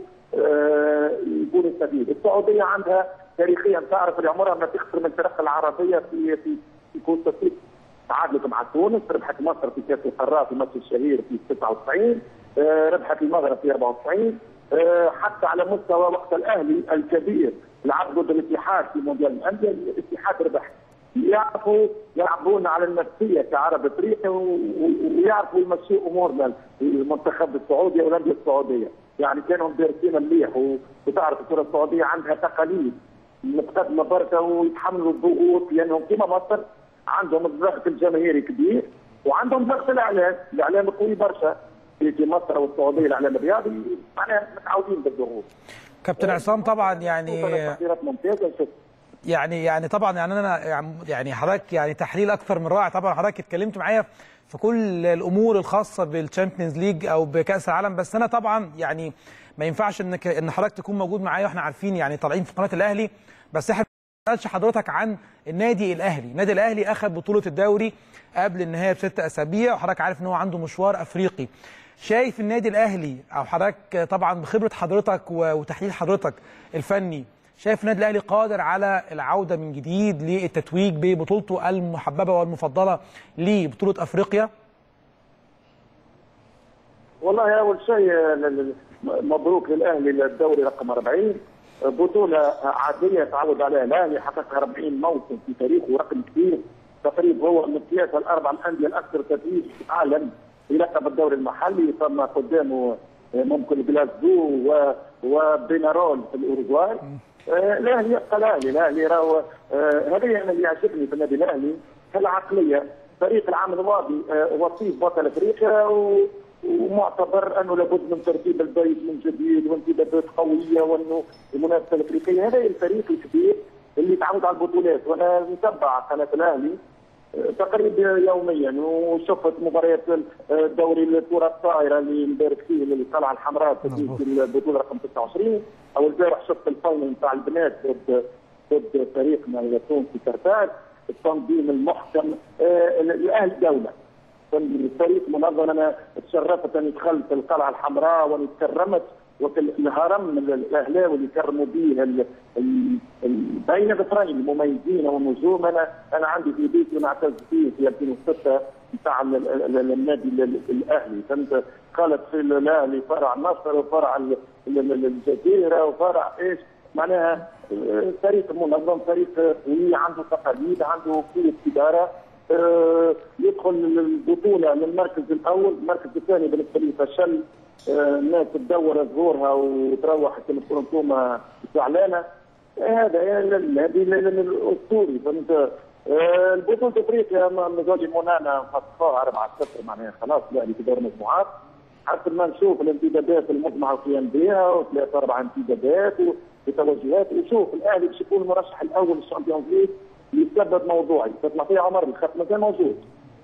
آه، يكون يستفيد، السعوديه عندها تاريخيا تعرف اللي عمرها ما تخسر من الفرق العربيه في في في كوستا تعادلت مع تونس، ربحت مصر في كاس القارات في الماتش الشهير في 99 آه، ربحت المغرب في 94 آه، حتى على مستوى وقت الاهلي الكبير لعب ضد الاتحاد في مونديال الانديه الاتحاد ربح يعرفوا يلعبون على النفسيه كعرب افريقيا و- و- ويعرفوا يمشوا امورنا المنتخب السعودي والانديه السعوديه، يعني كانوا دارسين مليح و- وتعرف الكره السعوديه عندها تقاليد متقدمه بركه ويتحملوا الضغوط لانهم كما مصر عندهم الضغط الجماهيري كبير وعندهم ضغط الاعلام، الاعلام قوي برشا في في مصر والسعوديه الاعلام الرياضي معناها متعودين بالضغوط. كابتن عصام طبعا يعني تحضيرات ممتازه شكرا. يعني يعني طبعا يعني انا يعني حضرتك يعني تحليل اكثر من رائع طبعا حضرتك اتكلمت معايا في كل الامور الخاصه بالتشامبيونز ليج او بكاس العالم بس انا طبعا يعني ما ينفعش انك ان حضرتك تكون موجود معايا واحنا عارفين يعني طالعين في قناه الاهلي بس احنا ما سالش حضرتك عن النادي الاهلي، النادي الاهلي اخذ بطوله الدوري قبل النهايه بست اسابيع وحضرتك عارف ان هو عنده مشوار افريقي. شايف النادي الاهلي او حضرتك طبعا بخبره حضرتك و- وتحليل حضرتك الفني شايف النادي الاهلي قادر على العوده من جديد للتتويج ببطولته المحببه والمفضله لبطوله افريقيا؟ والله اول شيء ل- ل- مبروك للاهلي للدوري رقم 40 بطوله عاديه تعود عليها الاهلي حقق 40 موسم في تاريخه رقم كبير تقريبا هو من ثلاثه الاربع الانديه الاكثر تتويج في العالم في لقب الدوري المحلي ثم قدامه ممكن جلاسكو و- وبينارول في الاوروغواي آه، الاهلي يبقى الاهلي الاهلي راهو آه، هذا أنا اللي يعجبني في النادي الاهلي العقليه فريق العام الماضي آه، وصيف بطل افريقيا و- ومعتبر انه لابد من ترتيب البيت من جديد وانتدابات قويه وانه المنافسه الافريقيه هذا الفريق الكبير اللي تعود على البطولات وانا متابع قناه الاهلي آه، تقريبا يوميا وشفت مباريات آه، دوري الكره الطائره اللي نبارك فيه للقلعه الحمراء في مظبوط. البطوله رقم 29 او البارح شفت الفاينل نتاع البنات ضد ضد فريقنا التونسي كرتاج التنظيم المحكم آه، الاهلي دوله الفريق منظم انا تشرفت اني دخلت القلعه الحمراء واني تكرمت وكل الهرم الاهلاوي اللي كرموا به ال- ال- ال- بين ظفرين المميزين والنجوم انا انا عندي في بيتي نعتز فيه في 2006 نتاع ال- ال- ال- النادي ال- الاهلي فهمت قالت في الاهلي فرع مصر وفرع ال- ال- ال- الجزيره وفرع ايش معناها آه، فريق منظم فريق قوي عنده تقاليد عنده قوه اداره آه، يدخل البطوله للمركز الاول، المركز الثاني بالنسبه لي فشل آه، الناس تدور ظهورها وتروح كما تكونوا انتم زعلانه آه، هذا هذه ال- ال- الاسطوري فهمت آه، البطوله افريقيا مزاجي منانا خطفوها 4 0 معناها خلاص لا في دور مجموعات حتى ما نشوف الانتدابات المجمع القيام بها وثلاث اربع انتدابات وتوجهات وشوف الاهلي باش يكون المرشح الاول للشامبيونز ليج لسبب موضوعي فتنا فيها عمر الخط مازال موجود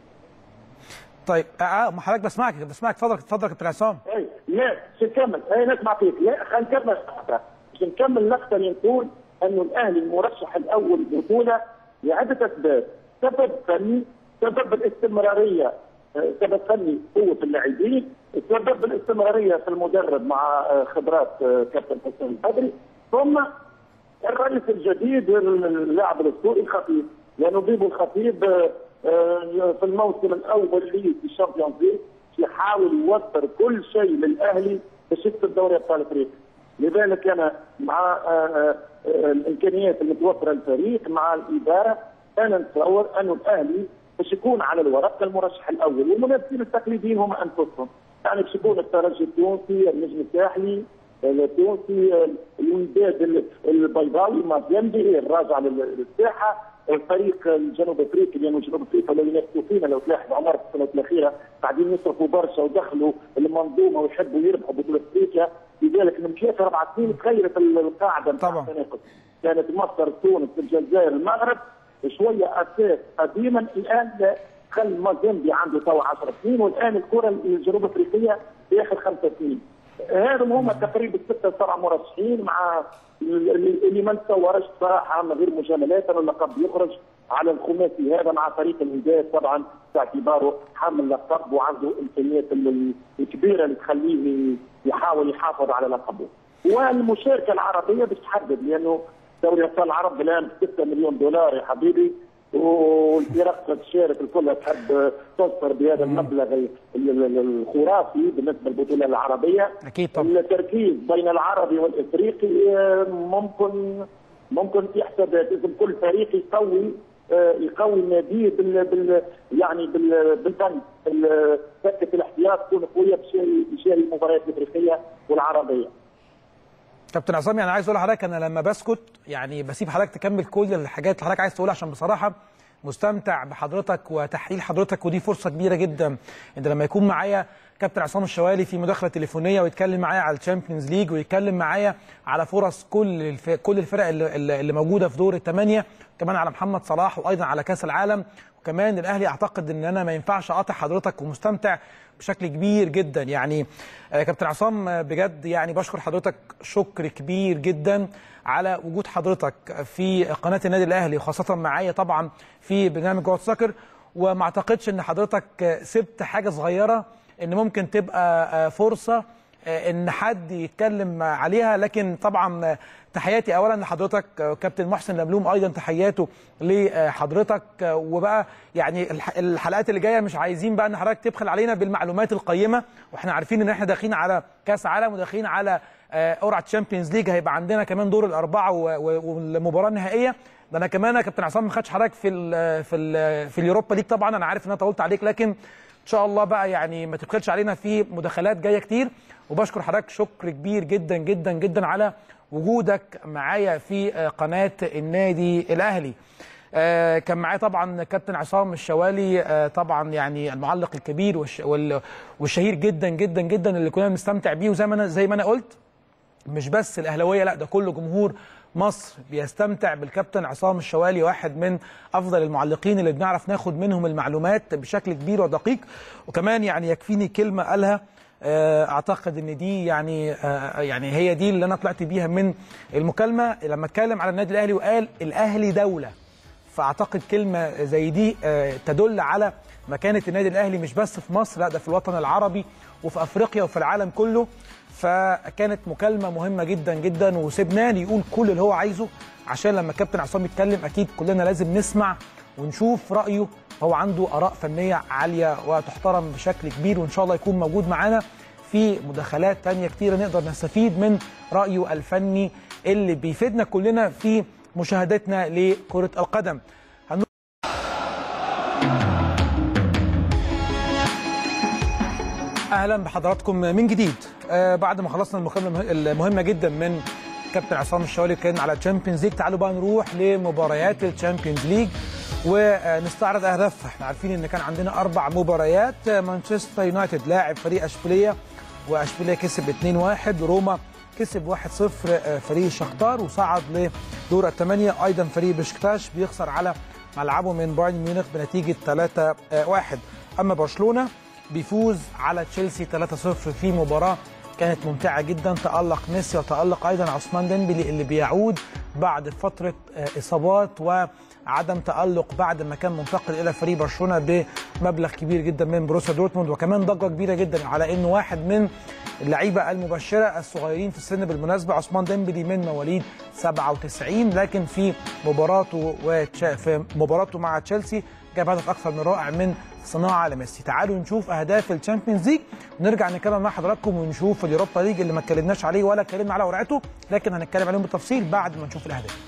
طيب اه ما حضرتك بسمعك بسمعك اتفضل اتفضل يا كابتن عصام اي لا باش نكمل اي نسمع فيك لا خلينا نكمل اللقطه باش نكمل اللقطه اللي نقول انه الاهلي المرشح الاول للبطوله لعده اسباب سبب فني سبب الاستمراريه آه، سبب فني قوه اللاعبين سبب الاستمراريه في المدرب مع آه، خبرات آه، كابتن حسين البدري ثم الرئيس الجديد اللاعب الاسطوري الخطيب لانه بيبو الخطيب آه، آه، في الموسم الاول ليه في الشامبيونز ليج يحاول يوفر كل شيء للاهلي باش يكسب دوري ابطال افريقيا لذلك انا مع آه، آه، آه، الامكانيات المتوفره للفريق مع الاداره انا نتصور انه الاهلي باش يكون على الورق المرشح الاول والمنافسين التقليديين هم انفسهم يعني باش يكون الترجي التونسي النجم الساحلي التونسي الوداد البيضاوي مازيمبي الراجع للساحه الفريق الجنوب افريقي لانه جنوب افريقيا لا ينافسوا فينا لو تلاحظ عمر في السنوات الاخيره قاعدين يصرفوا برشا ودخلوا المنظومه ويحبوا يربحوا بطوله افريقيا لذلك من ثلاث اربع سنين تغيرت القاعده نتاع طبعاً. التناقض كانت مصر تونس الجزائر المغرب شويه اساس قديما الان لا خل مازيمبي عنده توا 10 سنين والان الكره الجنوب افريقيه في اخر خمسة سنين هذم هم تقريبا ستة سبع مرشحين مع اللي اللي ما نتصورش صراحه من غير مجاملات انه اللقب يخرج على الخماسي هذا مع فريق الوداد طبعا باعتباره حامل لقب وعنده امكانيات ال- الكبيره اللي تخليه يحاول يحافظ على لقبه. والمشاركه العربيه باش تحدد لانه دوري ابطال العرب الان 6 مليون دولار يا حبيبي والفرق تشارك الكل تحب تنصر بهذا المبلغ ال- ال- ال- الخرافي بالنسبه للبطوله العربيه اكيد طبعا التركيز بين العربي والافريقي آه، ممكن ممكن في حسابات لازم كل فريق يقوي آه، يقوي ناديه بال, بال يعني بال بالبنك ال- سكه الاحتياط تكون قويه بشاري بشاري المباريات الافريقيه والعربيه. كابتن عصام يعني عايز اقول لحضرتك انا لما بسكت يعني بسيب حضرتك تكمل كل الحاجات اللي حضرتك عايز تقولها عشان بصراحه مستمتع بحضرتك وتحليل حضرتك ودي فرصه كبيره جدا ان لما يكون معايا كابتن عصام الشوالي في مداخله تليفونيه ويتكلم معايا على الشامبيونز ليج ويتكلم معايا على فرص كل الف... كل الفرق اللي, اللي اللي موجوده في دور الثمانيه كمان على محمد صلاح وايضا على كاس العالم وكمان الاهلي اعتقد ان انا ما ينفعش اقاطع حضرتك ومستمتع بشكل كبير جدا يعني آه، كابتن عصام آه، بجد يعني بشكر حضرتك شكر كبير جدا على وجود حضرتك في قناه النادي الاهلي وخاصه معايا طبعا في برنامج جوه سكر وما اعتقدش ان حضرتك آه، سبت حاجه صغيره ان ممكن تبقى آه، فرصه آه، ان حد يتكلم عليها لكن طبعا آه، تحياتي اولا لحضرتك آه، كابتن محسن لملوم ايضا تحياته لحضرتك آه، وبقى يعني الح- الحلقات اللي جايه مش عايزين بقى ان حضرتك تبخل علينا بالمعلومات القيمه واحنا عارفين ان احنا داخلين على كاس عالم وداخلين على آه، قرعه تشامبيونز ليج هيبقى عندنا كمان دور الاربعه و- و- والمباراه النهائيه ده انا كمان يا كابتن عصام ما خدش حضرتك في ال في ال في اليوروبا ليج طبعا انا عارف ان انا طولت عليك لكن ان شاء الله بقى يعني ما تبخلش علينا في مداخلات جايه كتير وبشكر حضرتك شكر كبير جدا جدا جدا على وجودك معايا في آه، قناه النادي الاهلي آه، كان معايا طبعا كابتن عصام الشوالي آه، طبعا يعني المعلق الكبير والش- وال- والشهير جدا جدا جدا اللي كنا بنستمتع بيه وزي ما انا زي ما انا قلت مش بس الاهلاويه لا ده كل جمهور مصر بيستمتع بالكابتن عصام الشوالي واحد من افضل المعلقين اللي بنعرف ناخد منهم المعلومات بشكل كبير ودقيق وكمان يعني يكفيني كلمه قالها آه، اعتقد ان دي يعني آه، يعني هي دي اللي انا طلعت بيها من المكالمه لما اتكلم على النادي الاهلي وقال الاهلي دوله فاعتقد كلمه زي دي آه، تدل على مكانه النادي الاهلي مش بس في مصر لا ده في الوطن العربي وفي افريقيا وفي العالم كله فكانت مكالمه مهمه جدا جدا وسيبناه يقول كل اللي هو عايزه عشان لما الكابتن عصام يتكلم اكيد كلنا لازم نسمع ونشوف رايه هو عنده اراء فنيه عاليه وتحترم بشكل كبير وان شاء الله يكون موجود معانا في مداخلات تانية كتيرة نقدر نستفيد من رأيه الفني اللي بيفيدنا كلنا في مشاهدتنا لكرة القدم هنروح اهلا بحضراتكم من جديد آه بعد ما خلصنا المكالمه المه- المهمه جدا من كابتن عصام الشوالي كان على الشامبيونز ليج تعالوا بقى نروح لمباريات الشامبيونز ليج ونستعرض اهدافها احنا عارفين ان كان عندنا اربع مباريات آه، مانشستر يونايتد لاعب فريق اشبيليه واشبيليه كسب 2-1 روما كسب 1-0 آه، فريق شختار وصعد لدور الثمانيه ايضا فريق بشكتاش بيخسر على ملعبه من بايرن ميونخ بنتيجه 3-1 اما برشلونه بيفوز على تشيلسي 3-0 في مباراه كانت ممتعه جدا تالق ميسي وتالق ايضا عثمان ديمبلي اللي بيعود بعد فتره آه، اصابات وعدم تالق بعد ما كان منتقل الى فريق برشلونه بمبلغ كبير جدا من بروسيا دورتموند وكمان ضجه كبيره جدا على انه واحد من اللعيبه المبشره الصغيرين في السن بالمناسبه عثمان ديمبلي من مواليد 97 لكن في مباراته وتش... في مباراته مع تشيلسي جاب هدف اكثر من رائع من صناعه لميسي تعالوا نشوف اهداف الشامبيونز ليج ونرجع نكمل مع حضراتكم ونشوف اليوروبا ليج اللي ما اتكلمناش عليه ولا اتكلمنا على ورقته لكن هنتكلم عليهم بالتفصيل بعد ما نشوف الاهداف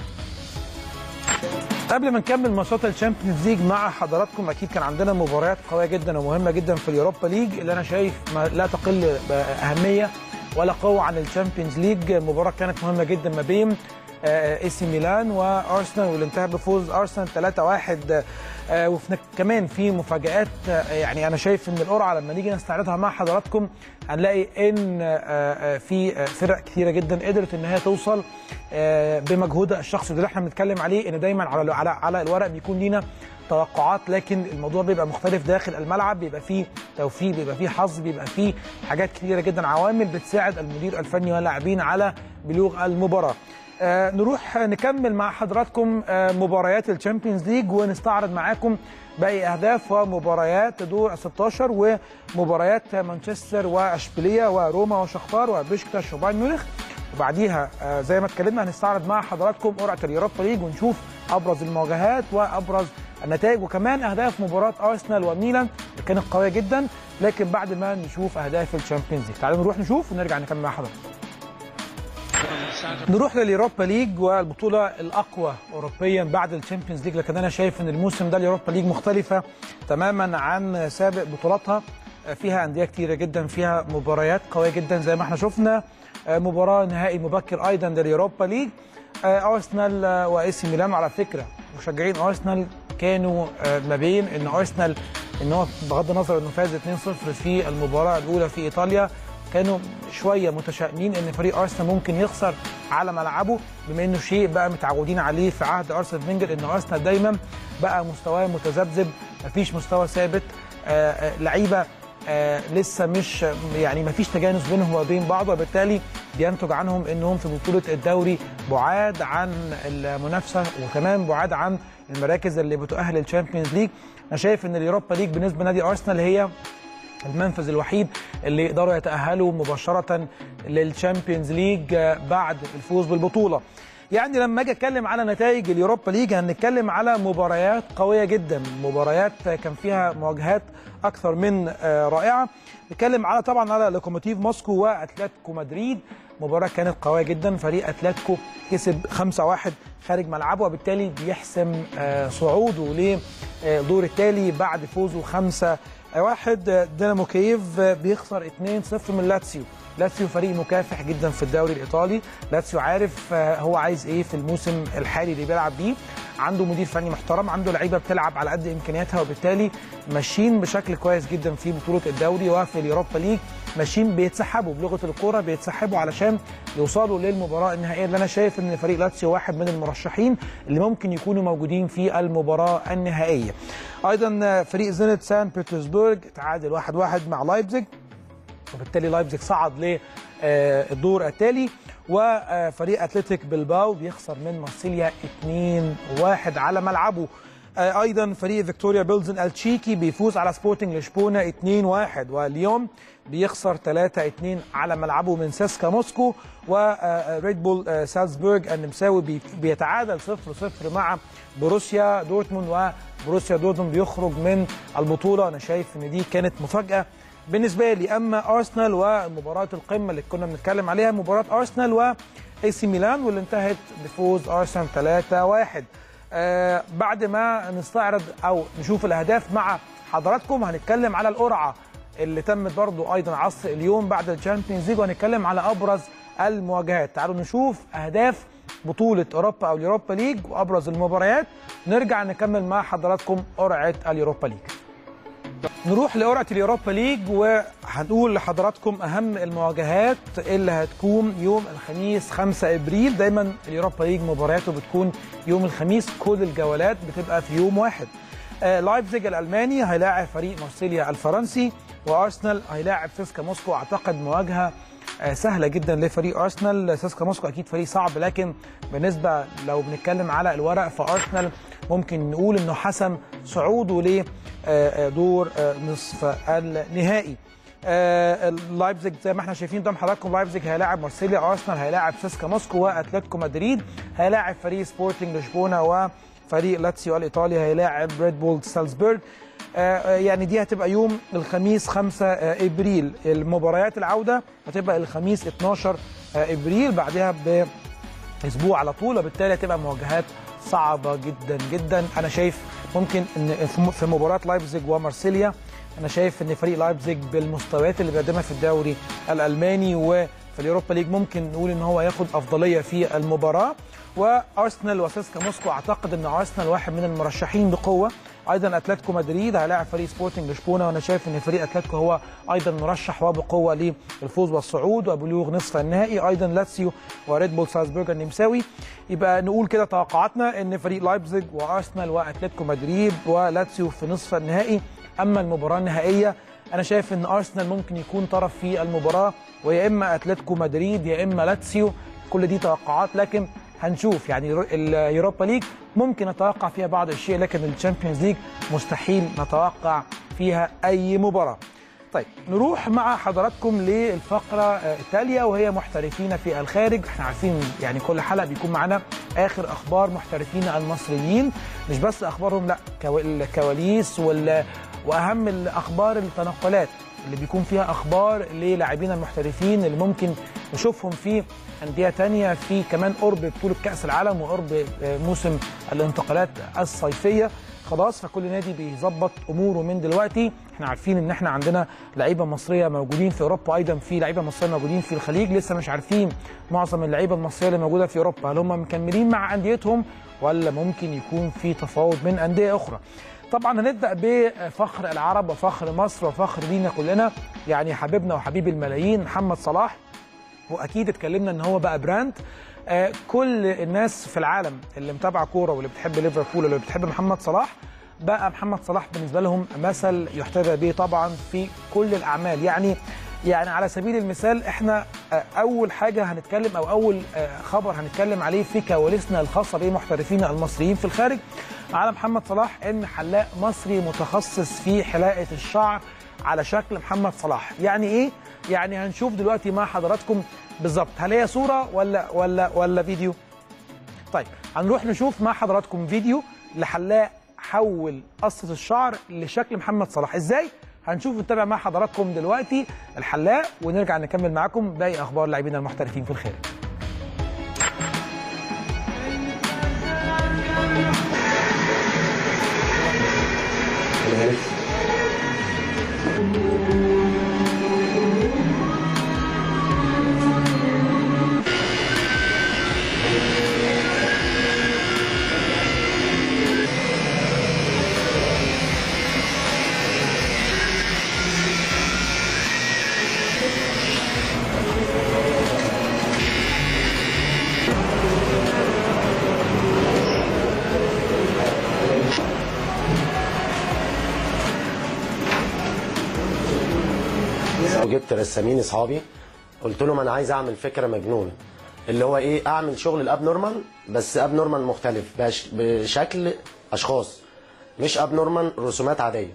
قبل ما نكمل ماتشات الشامبيونز ليج مع حضراتكم اكيد كان عندنا مباريات قويه جدا ومهمه جدا في اليوروبا ليج اللي انا شايف ما لا تقل اهميه ولا قوه عن الشامبيونز ليج مباراه كانت مهمه جدا ما بين اي سي ميلان وارسنال واللي انتهى بفوز ارسنال 3-1 وفي كمان في مفاجات يعني انا شايف ان القرعه لما نيجي نستعرضها مع حضراتكم هنلاقي ان في فرق كثيره جدا قدرت ان هي توصل بمجهودها الشخصي اللي احنا بنتكلم عليه ان دايما على على على الورق بيكون لينا توقعات لكن الموضوع بيبقى مختلف داخل الملعب بيبقى فيه توفيق بيبقى فيه حظ بيبقى فيه حاجات كثيره جدا عوامل بتساعد المدير الفني واللاعبين على بلوغ المباراه آه نروح نكمل مع حضراتكم آه مباريات الشامبيونز ليج ونستعرض معاكم باقي اهداف ومباريات دور 16 ومباريات مانشستر واشبيليه وروما وشختار وبشكتاش وبايرن ميونخ وبعديها آه زي ما اتكلمنا هنستعرض مع حضراتكم قرعه اليوروبا ليج ونشوف ابرز المواجهات وابرز النتائج وكمان اهداف مباراه ارسنال وميلان اللي كانت قويه جدا لكن بعد ما نشوف اهداف الشامبيونز ليج تعالوا نروح نشوف ونرجع نكمل مع حضراتكم نروح لليوروبا ليج والبطوله الاقوى اوروبيا بعد الشامبيونز ليج لكن انا شايف ان الموسم ده اليوروبا ليج مختلفه تماما عن سابق بطولاتها فيها انديه كتيره جدا فيها مباريات قويه جدا زي ما احنا شفنا مباراه نهائي مبكر ايضا لليوروبا ليج ارسنال واي سي ميلان على فكره مشجعين ارسنال كانوا ما بين ان ارسنال ان هو بغض النظر انه فاز 2-0 في المباراه الاولى في ايطاليا كانوا شويه متشائمين ان فريق ارسنال ممكن يخسر على ملعبه بما انه شيء بقى متعودين عليه في عهد ارسنال فينجر ان ارسنال دايما بقى مستواه متذبذب مفيش مستوى ثابت لعيبه آه لسه مش يعني ما فيش تجانس بينهم وبين بعض وبالتالي بينتج عنهم انهم في بطوله الدوري بعاد عن المنافسه وكمان بعاد عن المراكز اللي بتؤهل الشامبيونز ليج انا شايف ان اليوروبا ليج بالنسبه لنادي ارسنال هي المنفذ الوحيد اللي يقدروا يتأهلوا مباشرة للشامبيونز ليج بعد الفوز بالبطولة يعني لما اجي اتكلم على نتائج اليوروبا ليج هنتكلم على مباريات قويه جدا مباريات كان فيها مواجهات اكثر من رائعه نتكلم على طبعا على لوكوموتيف موسكو واتلتيكو مدريد مباراه كانت قويه جدا فريق اتلتيكو كسب 5-1 خارج ملعبه وبالتالي بيحسم صعوده للدور التالي بعد فوزه 5 واحد دينامو كييف بيخسر 2-0 من لاتسيو لاتسيو فريق مكافح جدا في الدوري الايطالي لاتسيو عارف هو عايز ايه في الموسم الحالي اللي بيلعب بيه عنده مدير فني محترم عنده لعيبه بتلعب على قد امكانياتها وبالتالي ماشيين بشكل كويس جدا في بطوله الدوري وفي اليوروبا ليج ماشيين بيتسحبوا بلغه الكوره بيتسحبوا علشان يوصلوا للمباراه النهائيه اللي انا شايف ان فريق لاتسيو واحد من المرشحين اللي ممكن يكونوا موجودين في المباراه النهائيه ايضا فريق زينت سان بطرسبرغ تعادل 1-1 واحد واحد مع لايبزيج وبالتالي لايبزيج صعد للدور التالي وفريق اتلتيك بلباو بيخسر من مارسيليا 2-1 على ملعبه ايضا فريق فيكتوريا بيلزن التشيكي بيفوز على سبورتنج لشبونه 2-1 واليوم بيخسر 3-2 على ملعبه من سيسكا موسكو وريد بول سالزبورج النمساوي بيتعادل 0-0 مع بروسيا دورتموند وبروسيا دورتموند بيخرج من البطوله انا شايف ان دي كانت مفاجاه بالنسبه لي اما ارسنال ومباراه القمه اللي كنا بنتكلم عليها مباراه ارسنال واي سي ميلان واللي انتهت بفوز ارسنال 3-1 آه بعد ما نستعرض او نشوف الاهداف مع حضراتكم هنتكلم على القرعه اللي تمت برضو ايضا عصر اليوم بعد الشامبيونز ليج وهنتكلم على ابرز المواجهات تعالوا نشوف اهداف بطوله اوروبا او اليوروبا ليج وابرز المباريات نرجع نكمل مع حضراتكم قرعه اليوروبا ليج نروح لقرعه اليوروبا ليج وهنقول لحضراتكم اهم المواجهات اللي هتكون يوم الخميس 5 ابريل دايما اليوروبا ليج مبارياته بتكون يوم الخميس كل الجولات بتبقى في يوم واحد آه لايبزيج الالماني هيلاعب فريق مارسيليا الفرنسي وارسنال هيلاعب سيسكا موسكو اعتقد مواجهه آه سهله جدا لفريق ارسنال سيسكا موسكو اكيد فريق صعب لكن بالنسبه لو بنتكلم على الورق فارسنال ممكن نقول انه حسم صعوده ل دور نصف النهائي لايبزيج زي ما احنا شايفين قدام حضراتكم لايبزيج هيلاعب مارسيليا ارسنال هيلاعب سيسكا موسكو واتلتيكو مدريد هيلاعب فريق سبورتنج لشبونه وفريق لاتسيو الايطالي هيلاعب ريد بول سالزبورغ آه، يعني دي هتبقى يوم الخميس 5 آه، ابريل المباريات العوده هتبقى الخميس 12 آه، ابريل بعدها باسبوع على طول وبالتالي هتبقى مواجهات صعبه جدا جدا انا شايف ممكن ان في- في مباراه لايبزيج ومارسيليا انا شايف ان فريق لايبزيج بالمستويات اللي بيقدمها في الدوري الالماني وفي اليوروبا ليج ممكن نقول ان هو ياخد افضليه في المباراه وارسنال وسيسكا موسكو اعتقد ان ارسنال واحد من المرشحين بقوه ايضا اتلتيكو مدريد هيلاعب فريق سبورتنج لشبونه وانا شايف ان فريق اتلتيكو هو ايضا مرشح وبقوه للفوز والصعود وبلوغ نصف النهائي ايضا لاتسيو وريد بول سالزبورج النمساوي يبقى نقول كده توقعاتنا ان فريق لايبزيج وارسنال واتلتيكو مدريد ولاتسيو في نصف النهائي اما المباراه النهائيه انا شايف ان ارسنال ممكن يكون طرف في المباراه ويا اما اتلتيكو مدريد يا اما لاتسيو كل دي توقعات لكن هنشوف يعني اليوروبا ليج ممكن نتوقع فيها بعض الشيء لكن الشامبيونز ليج مستحيل نتوقع فيها اي مباراه طيب نروح مع حضراتكم للفقره آه، التاليه وهي محترفين في الخارج احنا عارفين يعني كل حلقه بيكون معانا اخر اخبار محترفين المصريين مش بس اخبارهم لا كوا- الكواليس وال واهم الاخبار التنقلات اللي بيكون فيها اخبار للاعبين المحترفين اللي ممكن نشوفهم في انديه تانية في كمان قرب بطوله كاس العالم وقرب آه، موسم الانتقالات الصيفيه خلاص فكل نادي بيظبط اموره من دلوقتي احنا عارفين ان احنا عندنا لعيبه مصريه موجودين في اوروبا ايضا في لعيبه مصريه موجودين في الخليج لسه مش عارفين معظم اللعيبه المصريه اللي موجوده في اوروبا هل هم مكملين مع انديتهم ولا ممكن يكون في تفاوض من انديه اخرى طبعا هنبدا بفخر العرب وفخر مصر وفخر لينا كلنا يعني حبيبنا وحبيب الملايين محمد صلاح واكيد اتكلمنا ان هو بقى براند آه، كل الناس في العالم اللي متابعه كوره واللي بتحب ليفربول واللي بتحب محمد صلاح بقى محمد صلاح بالنسبه لهم مثل يحتذى به طبعا في كل الاعمال يعني يعني على سبيل المثال احنا آه، اول حاجه هنتكلم او اول آه، خبر هنتكلم عليه في كواليسنا الخاصه بمحترفين المصريين في الخارج على محمد صلاح ان حلاق مصري متخصص في حلاقه الشعر على شكل محمد صلاح يعني ايه يعني هنشوف دلوقتي مع حضراتكم بالظبط هل هي صوره ولا ولا ولا فيديو طيب هنروح نشوف مع حضراتكم فيديو لحلاق حول قصة الشعر لشكل محمد صلاح ازاي هنشوف نتابع مع حضراتكم دلوقتي الحلاق ونرجع نكمل معاكم باقي اخبار لاعبينا المحترفين في الخارج وجبت رسامين اصحابي قلت لهم انا عايز اعمل فكره مجنونه اللي هو ايه اعمل شغل الاب نورمال بس اب نورمال مختلف بش- بشكل اشخاص مش اب نورمال رسومات عاديه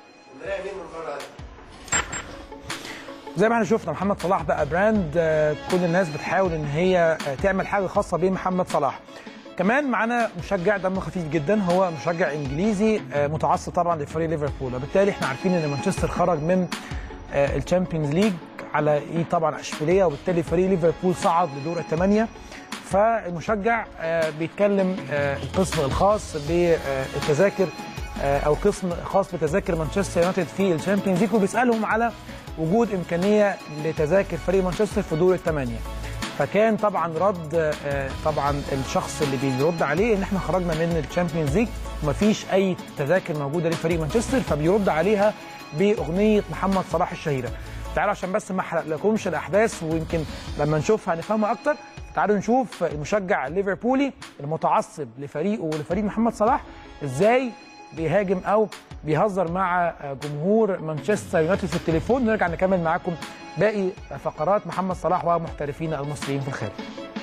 زي ما احنا شفنا محمد صلاح بقى براند آه، كل الناس بتحاول ان هي آه، تعمل حاجه خاصه بمحمد صلاح كمان معانا مشجع دمه خفيف جدا هو مشجع انجليزي آه، متعصب طبعا لفريق ليفربول وبالتالي احنا عارفين ان مانشستر خرج من الشامبيونز ليج على ايد طبعا اشبيليه وبالتالي فريق ليفربول صعد لدور الثمانيه فالمشجع آه، بيتكلم آه، القسم الخاص بالتذاكر آه، او قسم خاص بتذاكر مانشستر يونايتد في الشامبيونز ليج وبيسالهم على وجود امكانيه لتذاكر فريق مانشستر في دور الثمانيه فكان طبعا رد آه، طبعا الشخص اللي بيرد عليه ان احنا خرجنا من الشامبيونز ليج ومفيش اي تذاكر موجوده لفريق مانشستر فبيرد عليها باغنيه محمد صلاح الشهيره تعالوا عشان بس ما احرقلكمش الاحداث ويمكن لما نشوفها هنفهمها اكتر تعالوا نشوف المشجع الليفربولي المتعصب لفريقه ولفريق محمد صلاح ازاي بيهاجم او بيهزر مع جمهور مانشستر يونايتد في التليفون نرجع نكمل معاكم باقي فقرات محمد صلاح ومحترفين المصريين في الخارج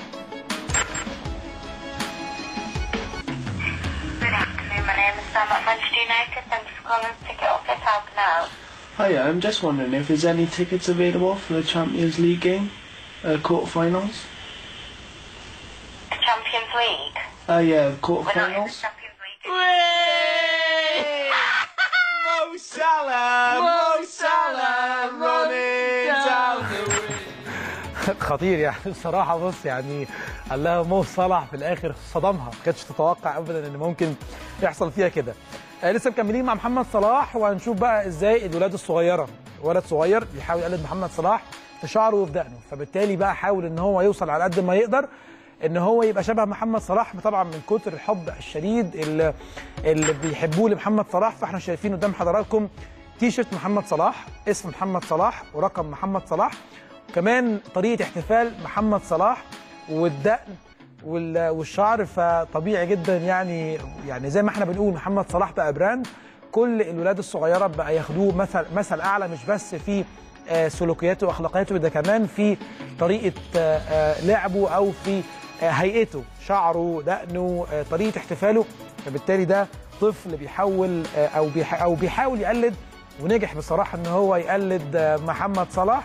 Good afternoon. My name is Sam at Manchester United. Thanks for calling Ticket Office. How can I help? Hiya, I'm just wondering if there's any tickets available for the Champions League game, uh, quarterfinals. The Champions League. Uh, yeah, We're not in the quarterfinals. Champions League. Salah, Mo Salah, running down the wing. خطير يعني بصراحه بص يعني قال لها مو صلاح في الاخر صدمها ما كانتش تتوقع ابدا ان ممكن يحصل فيها كده آه لسه مكملين مع محمد صلاح وهنشوف بقى ازاي الولاد الصغيره ولد صغير بيحاول يقلد محمد صلاح في شعره وفي دقنه فبالتالي بقى حاول ان هو يوصل على قد ما يقدر ان هو يبقى شبه محمد صلاح طبعا من كتر الحب الشديد اللي, اللي بيحبوه لمحمد صلاح فاحنا شايفين قدام حضراتكم تيشرت محمد صلاح اسم محمد صلاح ورقم محمد صلاح وكمان طريقه احتفال محمد صلاح والدقن وال- والشعر فطبيعي جدا يعني يعني زي ما احنا بنقول محمد صلاح بقى براند كل الولاد الصغيره بقى ياخدوه مثل مثل اعلى مش بس في آه، سلوكياته واخلاقياته ده كمان في طريقه آه، آه، لعبه او في آه، هيئته شعره دقنه آه، طريقه احتفاله فبالتالي ده طفل بيحاول آه، او بيح- او بيحاول يقلد ونجح بصراحه ان هو يقلد آه، محمد صلاح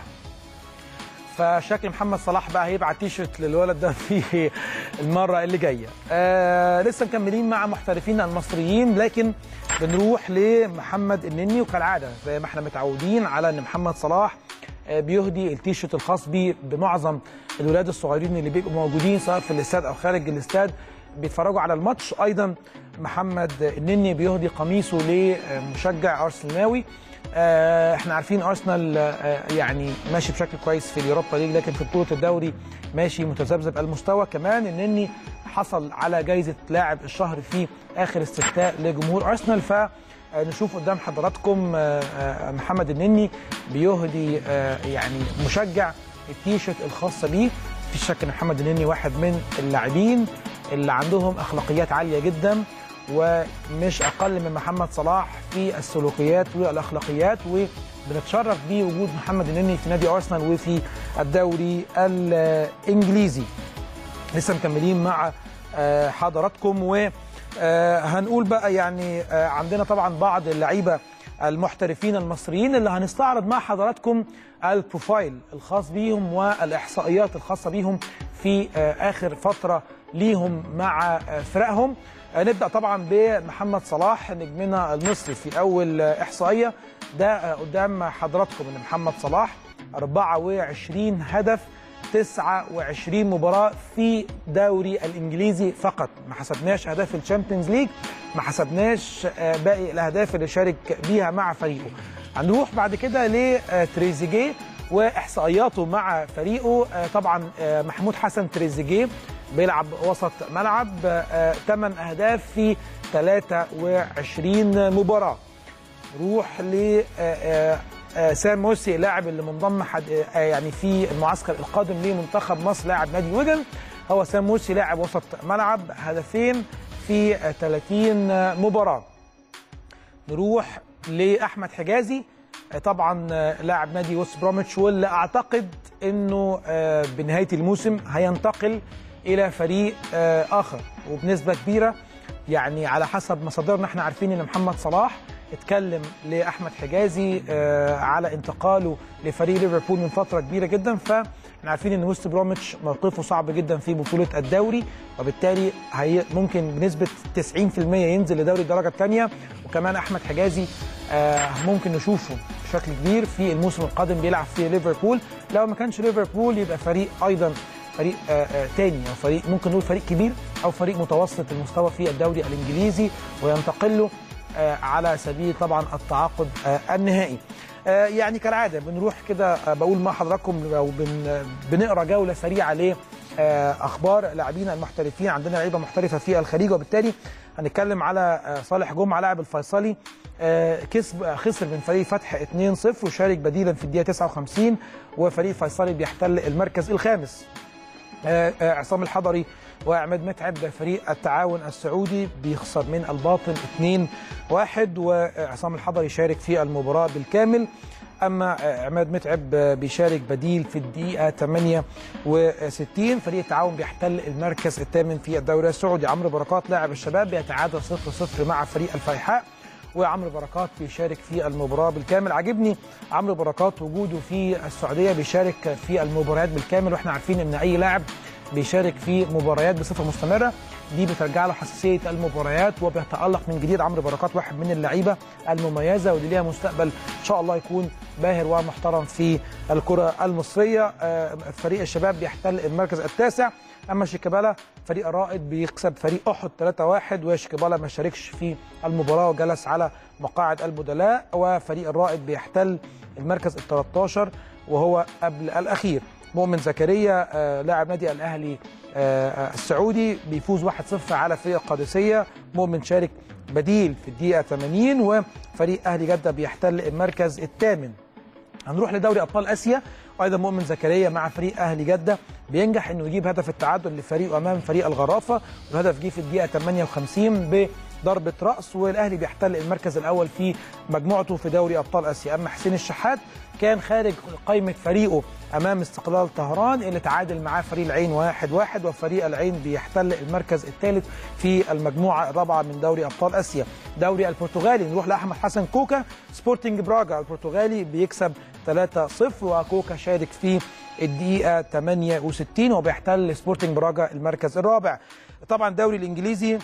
فشكل محمد صلاح بقى هيبعت تيشرت للولد ده في المره اللي جايه. آه لسه مكملين مع محترفين المصريين لكن بنروح لمحمد النني وكالعاده زي ما احنا متعودين على ان محمد صلاح آه بيهدي التيشرت الخاص بيه بمعظم الولاد الصغيرين اللي بيبقوا موجودين سواء في الاستاد او خارج الاستاد بيتفرجوا على الماتش ايضا محمد النني بيهدي قميصه لمشجع ارسناوي آه، احنا عارفين ارسنال آه، يعني ماشي بشكل كويس في اليوروبا ليج لكن في بطوله الدوري ماشي متذبذب المستوى كمان النني حصل على جائزه لاعب الشهر في اخر استفتاء لجمهور ارسنال فنشوف قدام حضراتكم آه، آه، محمد النني بيهدي آه، يعني مشجع التيشيرت الخاصه بيه في شك ان محمد النني واحد من اللاعبين اللي عندهم اخلاقيات عاليه جدا ومش اقل من محمد صلاح في السلوكيات والاخلاقيات وبنتشرف بوجود محمد النني في نادي ارسنال وفي الدوري الانجليزي لسه مكملين مع آه، حضراتكم وهنقول بقى يعني آه، عندنا طبعا بعض اللعيبه المحترفين المصريين اللي هنستعرض مع حضراتكم البروفايل الخاص بيهم والاحصائيات الخاصه بيهم في آه، اخر فتره ليهم مع آه، فرقهم آه، نبدا طبعا بمحمد صلاح نجمنا المصري في اول آه، احصائيه ده آه، قدام حضراتكم ان محمد صلاح 24 هدف 29 مباراة في دوري الإنجليزي فقط ما حسبناش أهداف الشامبيونز ليج ما حسبناش آه، باقي الأهداف اللي شارك بيها مع فريقه هنروح بعد كده لتريزيجيه وإحصائياته مع فريقه آه، طبعا آه، محمود حسن تريزيجيه بيلعب وسط ملعب 8 أهداف في 23 مباراة نروح ل آه، آه، آه، سام موسي لاعب اللي منضم حد آه، يعني في المعسكر القادم لمنتخب مصر لاعب نادي ويجن هو سام موسي لاعب وسط ملعب هدفين في آه، 30 مباراه نروح لاحمد حجازي آه، طبعا آه، لاعب نادي وست بروميتش واللي اعتقد انه آه، بنهايه الموسم هينتقل الى فريق آه، اخر وبنسبه كبيره يعني على حسب مصادرنا احنا عارفين ان محمد صلاح اتكلم لاحمد حجازي آه، على انتقاله لفريق ليفربول من فتره كبيره جدا فاحنا عارفين ان وست بروميتش موقفه صعب جدا في بطوله الدوري وبالتالي هي ممكن بنسبه 90% ينزل لدوري الدرجه الثانيه وكمان احمد حجازي آه، ممكن نشوفه بشكل كبير في الموسم القادم بيلعب في ليفربول لو ما كانش ليفربول يبقى فريق ايضا فريق آه، آه، تاني او فريق ممكن نقول فريق كبير او فريق متوسط المستوى في الدوري الانجليزي وينتقل له آه، على سبيل طبعا التعاقد آه، النهائي آه، يعني كالعاده بنروح كده آه، بقول مع حضراتكم او بن بنقرا جوله سريعه ل آه، اخبار لاعبين المحترفين عندنا لعيبه محترفه في الخليج وبالتالي هنتكلم على آه، صالح جمعه لاعب الفيصلي آه، كسب آه، خسر من فريق فتح 2-0 وشارك بديلا في الدقيقه 59 وفريق فيصلي بيحتل المركز الخامس آه، آه، عصام الحضري وعماد متعب فريق التعاون السعودي بيخسر من الباطن 2-1 وعصام الحضري شارك في المباراة بالكامل أما آه، عماد متعب آه، بيشارك بديل في الدقيقة 68 فريق التعاون بيحتل المركز الثامن في الدوري السعودي عمرو بركات لاعب الشباب بيتعادل 0-0 مع فريق الفيحاء وعمرو بركات بيشارك في المباراه بالكامل عجبني عمرو بركات وجوده في السعوديه بيشارك في المباريات بالكامل واحنا عارفين ان اي لاعب بيشارك في مباريات بصفه مستمره دي بترجع له حساسيه المباريات وبيتالق من جديد عمرو بركات واحد من اللعيبه المميزه واللي ليها مستقبل ان شاء الله يكون باهر ومحترم في الكره المصريه آه، فريق الشباب بيحتل المركز التاسع اما شيكابالا فريق الرائد بيكسب فريق احد 3-1 وشيكابالا ما شاركش في المباراه وجلس على مقاعد البدلاء وفريق الرائد بيحتل المركز ال 13 وهو قبل الاخير مؤمن زكريا آه، لاعب نادي الاهلي آه، آه، السعودي بيفوز 1-0 على فريق القادسيه مؤمن شارك بديل في الدقيقه 80 وفريق اهلي جده بيحتل المركز الثامن هنروح لدوري ابطال اسيا وايضا مؤمن زكريا مع فريق اهلي جده بينجح انه يجيب هدف التعادل لفريقه امام فريق الغرافه والهدف جه في الدقيقه 58 بضربه راس والاهلي بيحتل المركز الاول في مجموعته في دوري ابطال اسيا اما حسين الشحات كان خارج قائمه فريقه امام استقلال طهران اللي تعادل معاه فريق العين واحد واحد وفريق العين بيحتل المركز الثالث في المجموعه الرابعه من دوري ابطال اسيا دوري البرتغالي نروح لاحمد حسن كوكا سبورتنج براغا البرتغالي بيكسب 3-0 وكوكا شارك في الدقيقه 68 وبيحتل سبورتنج براغا المركز الرابع طبعا الدوري الانجليزي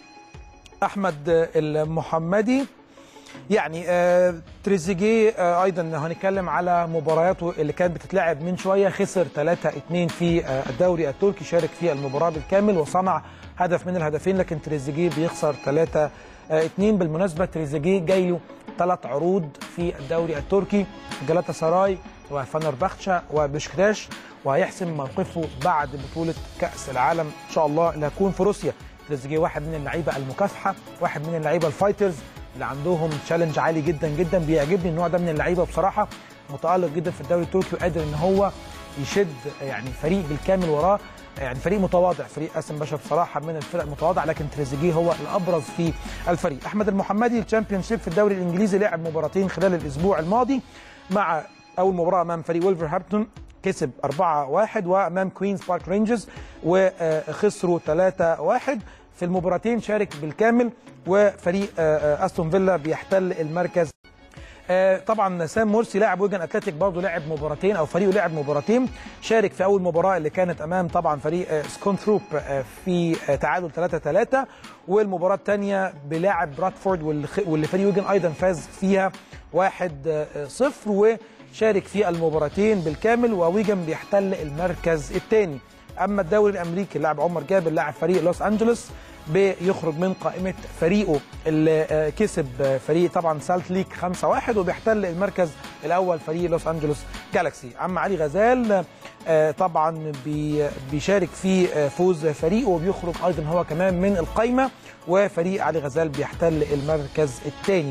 احمد المحمدي يعني آه تريزيجيه آه ايضا هنتكلم على مبارياته اللي كانت بتتلعب من شويه خسر 3-2 في آه الدوري التركي شارك في المباراه بالكامل وصنع هدف من الهدفين لكن تريزيجيه بيخسر 3 2 بالمناسبه تريزيجيه جاي له ثلاث عروض في الدوري التركي جلاتا سراي وفنربخشة وبشكتاش وهيحسم موقفه بعد بطوله كاس العالم ان شاء الله اللي هتكون في روسيا تريزيجيه واحد من اللعيبه المكافحه واحد من اللعيبه الفايترز اللي عندهم تشالنج عالي جدا جدا بيعجبني النوع ده من اللعيبه بصراحه متالق جدا في الدوري التركي وقادر ان هو يشد يعني فريق بالكامل وراه يعني فريق متواضع فريق قاسم باشا بصراحه من الفرق المتواضعه لكن تريزيجيه هو الابرز في الفريق احمد المحمدي الشامبيون شيب في الدوري الانجليزي لعب مباراتين خلال الاسبوع الماضي مع اول مباراه امام فريق ولفرهامبتون كسب 4-1 وامام كوينز بارك رينجرز وخسروا 3-1 في المباراتين شارك بالكامل وفريق استون فيلا بيحتل المركز طبعا سام مرسي لاعب ويجن اتلتيك برضه لعب مباراتين او فريقه لعب مباراتين شارك في اول مباراه اللي كانت امام طبعا فريق سكونثروب في تعادل 3 3 والمباراه الثانيه بلاعب برادفورد واللي فريق ويجن ايضا فاز فيها 1 0 وشارك في المباراتين بالكامل وويجن بيحتل المركز الثاني اما الدوري الامريكي اللاعب عمر جابر لاعب فريق لوس انجلوس بيخرج من قائمه فريقه اللي كسب فريق طبعا سالت ليك 5-1 وبيحتل المركز الاول فريق لوس انجلوس جالاكسي اما علي غزال طبعا بيشارك في فوز فريقه وبيخرج ايضا هو كمان من القائمه وفريق علي غزال بيحتل المركز الثاني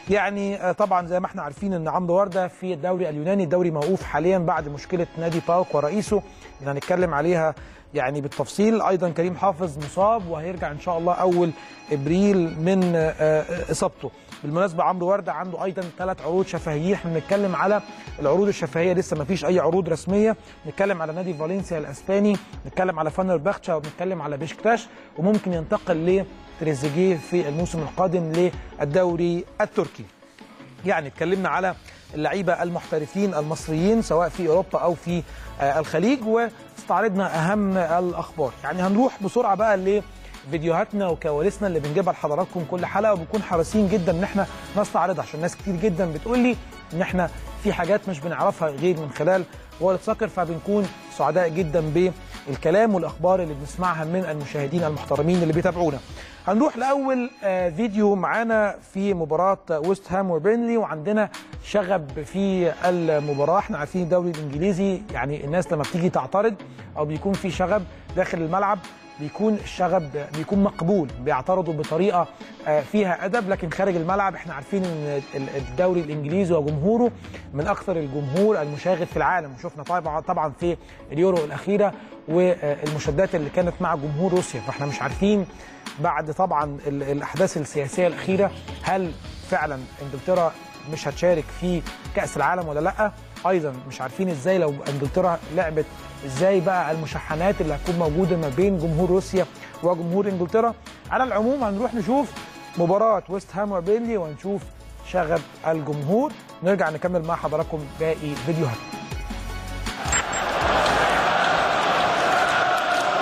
يعني طبعا زي ما احنا عارفين ان عمرو ورده في الدوري اليوناني الدوري موقوف حاليا بعد مشكله نادي باوك ورئيسه اللي هنتكلم عليها يعني بالتفصيل ايضا كريم حافظ مصاب وهيرجع ان شاء الله اول ابريل من اصابته بالمناسبه عمرو ورده عنده ايضا ثلاث عروض شفهيه احنا بنتكلم على العروض الشفهيه لسه ما فيش اي عروض رسميه نتكلم على نادي فالنسيا الاسباني نتكلم على فانر بختشا وبنتكلم على بشكتاش وممكن ينتقل لتريزيجيه في الموسم القادم للدوري التركي يعني اتكلمنا على اللعيبه المحترفين المصريين سواء في اوروبا او في الخليج واستعرضنا اهم الاخبار يعني هنروح بسرعه بقى لفيديوهاتنا وكواليسنا اللي بنجيبها لحضراتكم كل حلقه وبنكون حريصين جدا ان احنا نستعرضها عشان ناس كتير جدا بتقول لي ان احنا في حاجات مش بنعرفها غير من خلال وولد سكر فبنكون سعداء جدا بالكلام والاخبار اللي بنسمعها من المشاهدين المحترمين اللي بيتابعونا. هنروح لاول فيديو معانا في مباراه ويست هام وبيرنلي وعندنا شغب في المباراه احنا عارفين الدوري الانجليزي يعني الناس لما بتيجي تعترض او بيكون في شغب داخل الملعب بيكون الشغب بيكون مقبول بيعترضوا بطريقه فيها ادب لكن خارج الملعب احنا عارفين ان الدوري الانجليزي وجمهوره من اكثر الجمهور المشاغب في العالم وشفنا طبعا طبعا في اليورو الاخيره والمشادات اللي كانت مع جمهور روسيا فاحنا مش عارفين بعد طبعا الاحداث السياسيه الاخيره هل فعلا انجلترا مش هتشارك في كاس العالم ولا لا ايضا مش عارفين ازاي لو انجلترا لعبت ازاي بقى المشحنات اللي هتكون موجوده ما بين جمهور روسيا وجمهور انجلترا على العموم هنروح نشوف مباراه ويست هام وبيرلي ونشوف شغب الجمهور نرجع نكمل مع حضراتكم باقي فيديوهات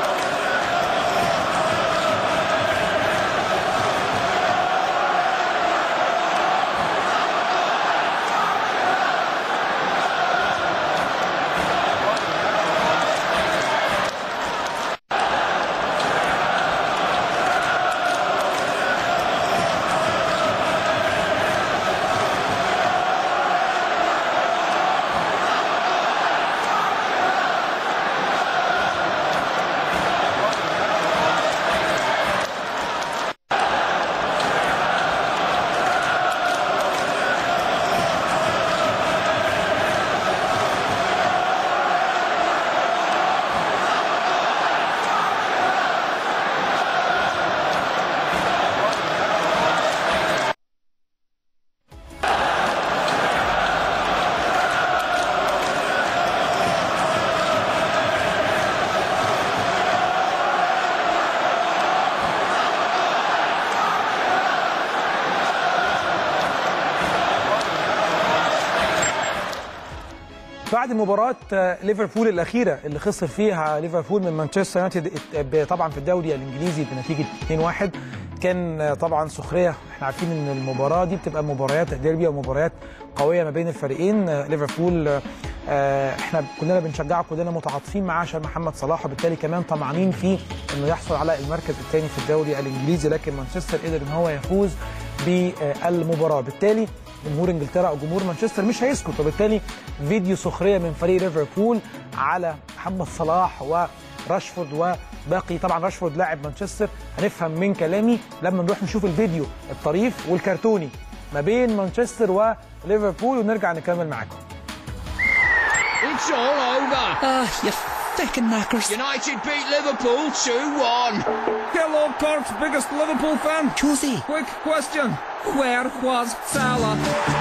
بعد مباراة آه، ليفربول الأخيرة اللي خسر فيها ليفربول من مانشستر يونايتد ات- ب- طبعا في الدوري الإنجليزي بنتيجة 2-1 كان آه، طبعا سخرية احنا عارفين ان المباراة دي بتبقى مباريات ديربي ومباريات قوية ما بين الفريقين آه، ليفربول آه، آه، احنا كلنا بنشجعه كلنا متعاطفين معاه عشان محمد صلاح وبالتالي كمان طمعانين فيه انه يحصل على المركز الثاني في الدوري الانجليزي لكن مانشستر قدر ان هو يفوز بالمباراه بالتالي جمهور انجلترا او جمهور مانشستر مش هيسكت وبالتالي فيديو سخريه من فريق ليفربول على محمد صلاح وراشفورد وباقي طبعا راشفورد لاعب مانشستر هنفهم من كلامي لما نروح نشوف الفيديو الطريف والكرتوني ما بين مانشستر وليفربول ونرجع نكمل معاكم It's all over. Ah, you fucking knackers. United beat Liverpool 2-1. Hello, Cork's biggest Liverpool fan. Josie. Quick question. Where was Salah?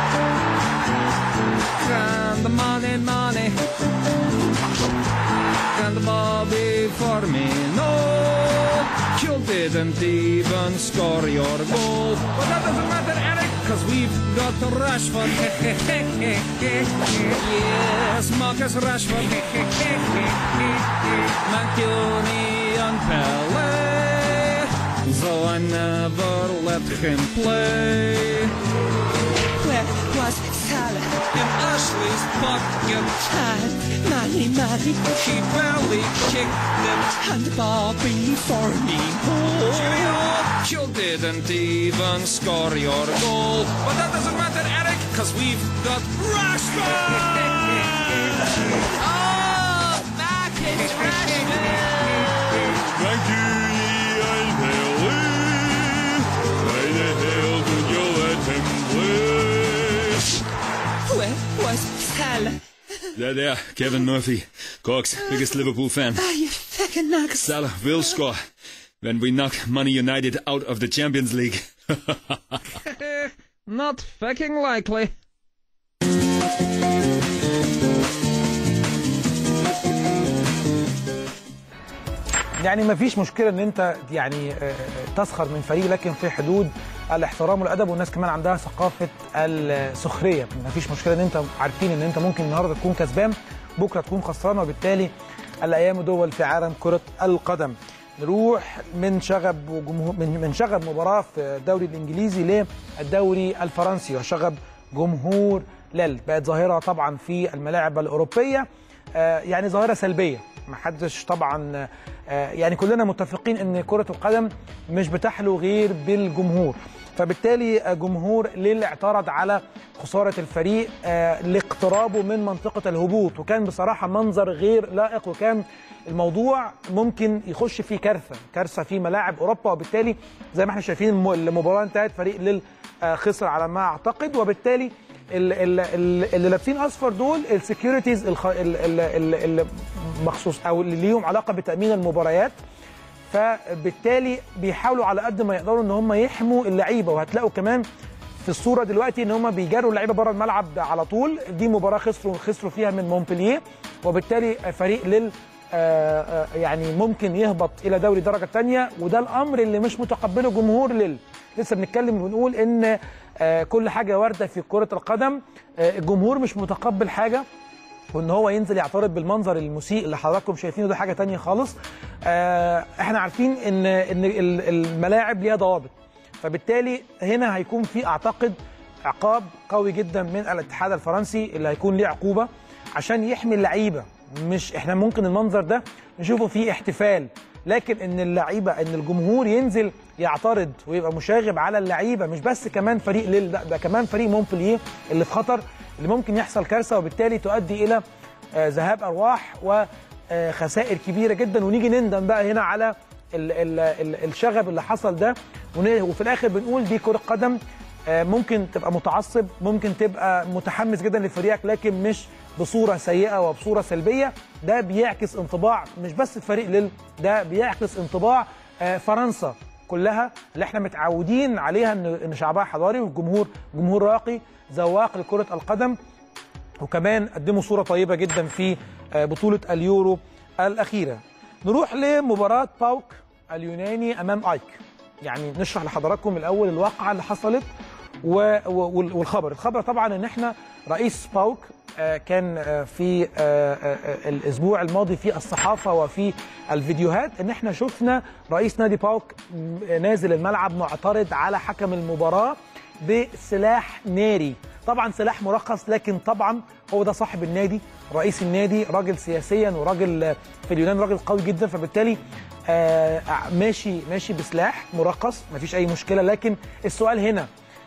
And the money, money. And the Bobby for me. No, you didn't even score your goal. But that doesn't matter, Eric, because we've got Rashford. yes, Marcus Rashford. Mancuni and Pele. So I never let him play. Where was Salah? In Ashley's pocket, And Manny, Manny. he barely kicked it. And Bobby for me. Cheerio! You didn't even score your goal. But that doesn't matter, Eric, because we've got Rashford! Oh, Marcus Rashford. Thank you, Ian Bailey. Why the hell did you let him play? Where was Salah? There, there, Kevin Murphy, Cork's biggest Liverpool fan. Ah, you fucking knackers. Salah will score when we knock Money United out of the Champions League. Not fucking likely. يعني ما فيش مشكله ان انت يعني آه، تسخر من فريق لكن في حدود الاحترام والادب والناس كمان عندها ثقافه السخريه ما فيش مشكله ان انت عارفين ان انت ممكن النهارده تكون كسبان بكره تكون خسران وبالتالي الايام دول في عالم كره القدم نروح من شغب وجمهور من من شغب مباراه في الدوري الانجليزي للدوري الفرنسي وشغب جمهور ليل بقت ظاهره طبعا في الملاعب الاوروبيه آه، يعني ظاهره سلبيه ما حدش طبعا آه، يعني كلنا متفقين ان كره القدم مش بتحلو غير بالجمهور فبالتالي آه، جمهور ليل اعترض على خساره الفريق آه، لاقترابه من منطقه الهبوط وكان بصراحه منظر غير لائق وكان الموضوع ممكن يخش فيه كارثه كارثه في ملاعب اوروبا وبالتالي زي ما احنا شايفين الم- المباراه انتهت فريق ليل آه، خسر على ما اعتقد وبالتالي ال- ال- ال- اللي لابسين اصفر دول السكيورتيز اللي مخصوص او اللي ليهم علاقه بتامين المباريات فبالتالي بيحاولوا على قد ما يقدروا ان هم يحموا اللعيبه وهتلاقوا كمان في الصوره دلوقتي ان هم بيجروا اللعيبه بره الملعب على طول دي مباراه خسروا خسروا فيها من مونبلييه وبالتالي فريق ليل آه، آه، يعني ممكن يهبط الى دوري درجه ثانيه وده الامر اللي مش متقبله جمهور ليل لسه بنتكلم وبنقول ان آه، كل حاجه وارده في كره القدم آه، الجمهور مش متقبل حاجه وان هو ينزل يعترض بالمنظر المسيء اللي حضراتكم شايفينه ده حاجه تانية خالص آه، احنا عارفين ان ان ال- الملاعب ليها ضوابط فبالتالي هنا هيكون في اعتقد عقاب قوي جدا من الاتحاد الفرنسي اللي هيكون ليه عقوبه عشان يحمي اللعيبه مش احنا ممكن المنظر ده نشوفه فيه احتفال لكن ان اللعيبه ان الجمهور ينزل يعترض ويبقى مشاغب على اللعيبه مش بس كمان فريق ليل ده, ده كمان فريق مونبلييه اللي في خطر اللي ممكن يحصل كارثه وبالتالي تؤدي الى آه، ذهاب ارواح وخسائر كبيره جدا ونيجي نندم بقى هنا على ال ال ال الشغب اللي حصل ده ون- وفي الاخر بنقول دي كره قدم آه، ممكن تبقى متعصب ممكن تبقى متحمس جدا لفريقك لكن مش بصوره سيئه وبصوره سلبيه ده بيعكس انطباع مش بس الفريق ليل ده بيعكس انطباع آه، فرنسا كلها اللي احنا متعودين عليها ان ان شعبها حضاري والجمهور جمهور راقي ذواق لكره القدم وكمان قدموا صوره طيبه جدا في آه، بطوله اليورو الاخيره نروح لمباراه باوك اليوناني امام ايك يعني نشرح لحضراتكم الاول الواقعه اللي حصلت و... و... وال- والخبر الخبر طبعا ان احنا رئيس باوك آه، كان آه، في آه، آه، آه، الاسبوع الماضي في الصحافه وفي الفيديوهات ان احنا شفنا رئيس نادي باوك م- نازل الملعب معترض على حكم المباراه بسلاح ناري طبعا سلاح مرخص لكن طبعا هو ده صاحب النادي رئيس النادي راجل سياسيا وراجل آه، في اليونان راجل قوي جدا فبالتالي آه، ماشي ماشي بسلاح مرخص مفيش اي مشكله لكن السؤال هنا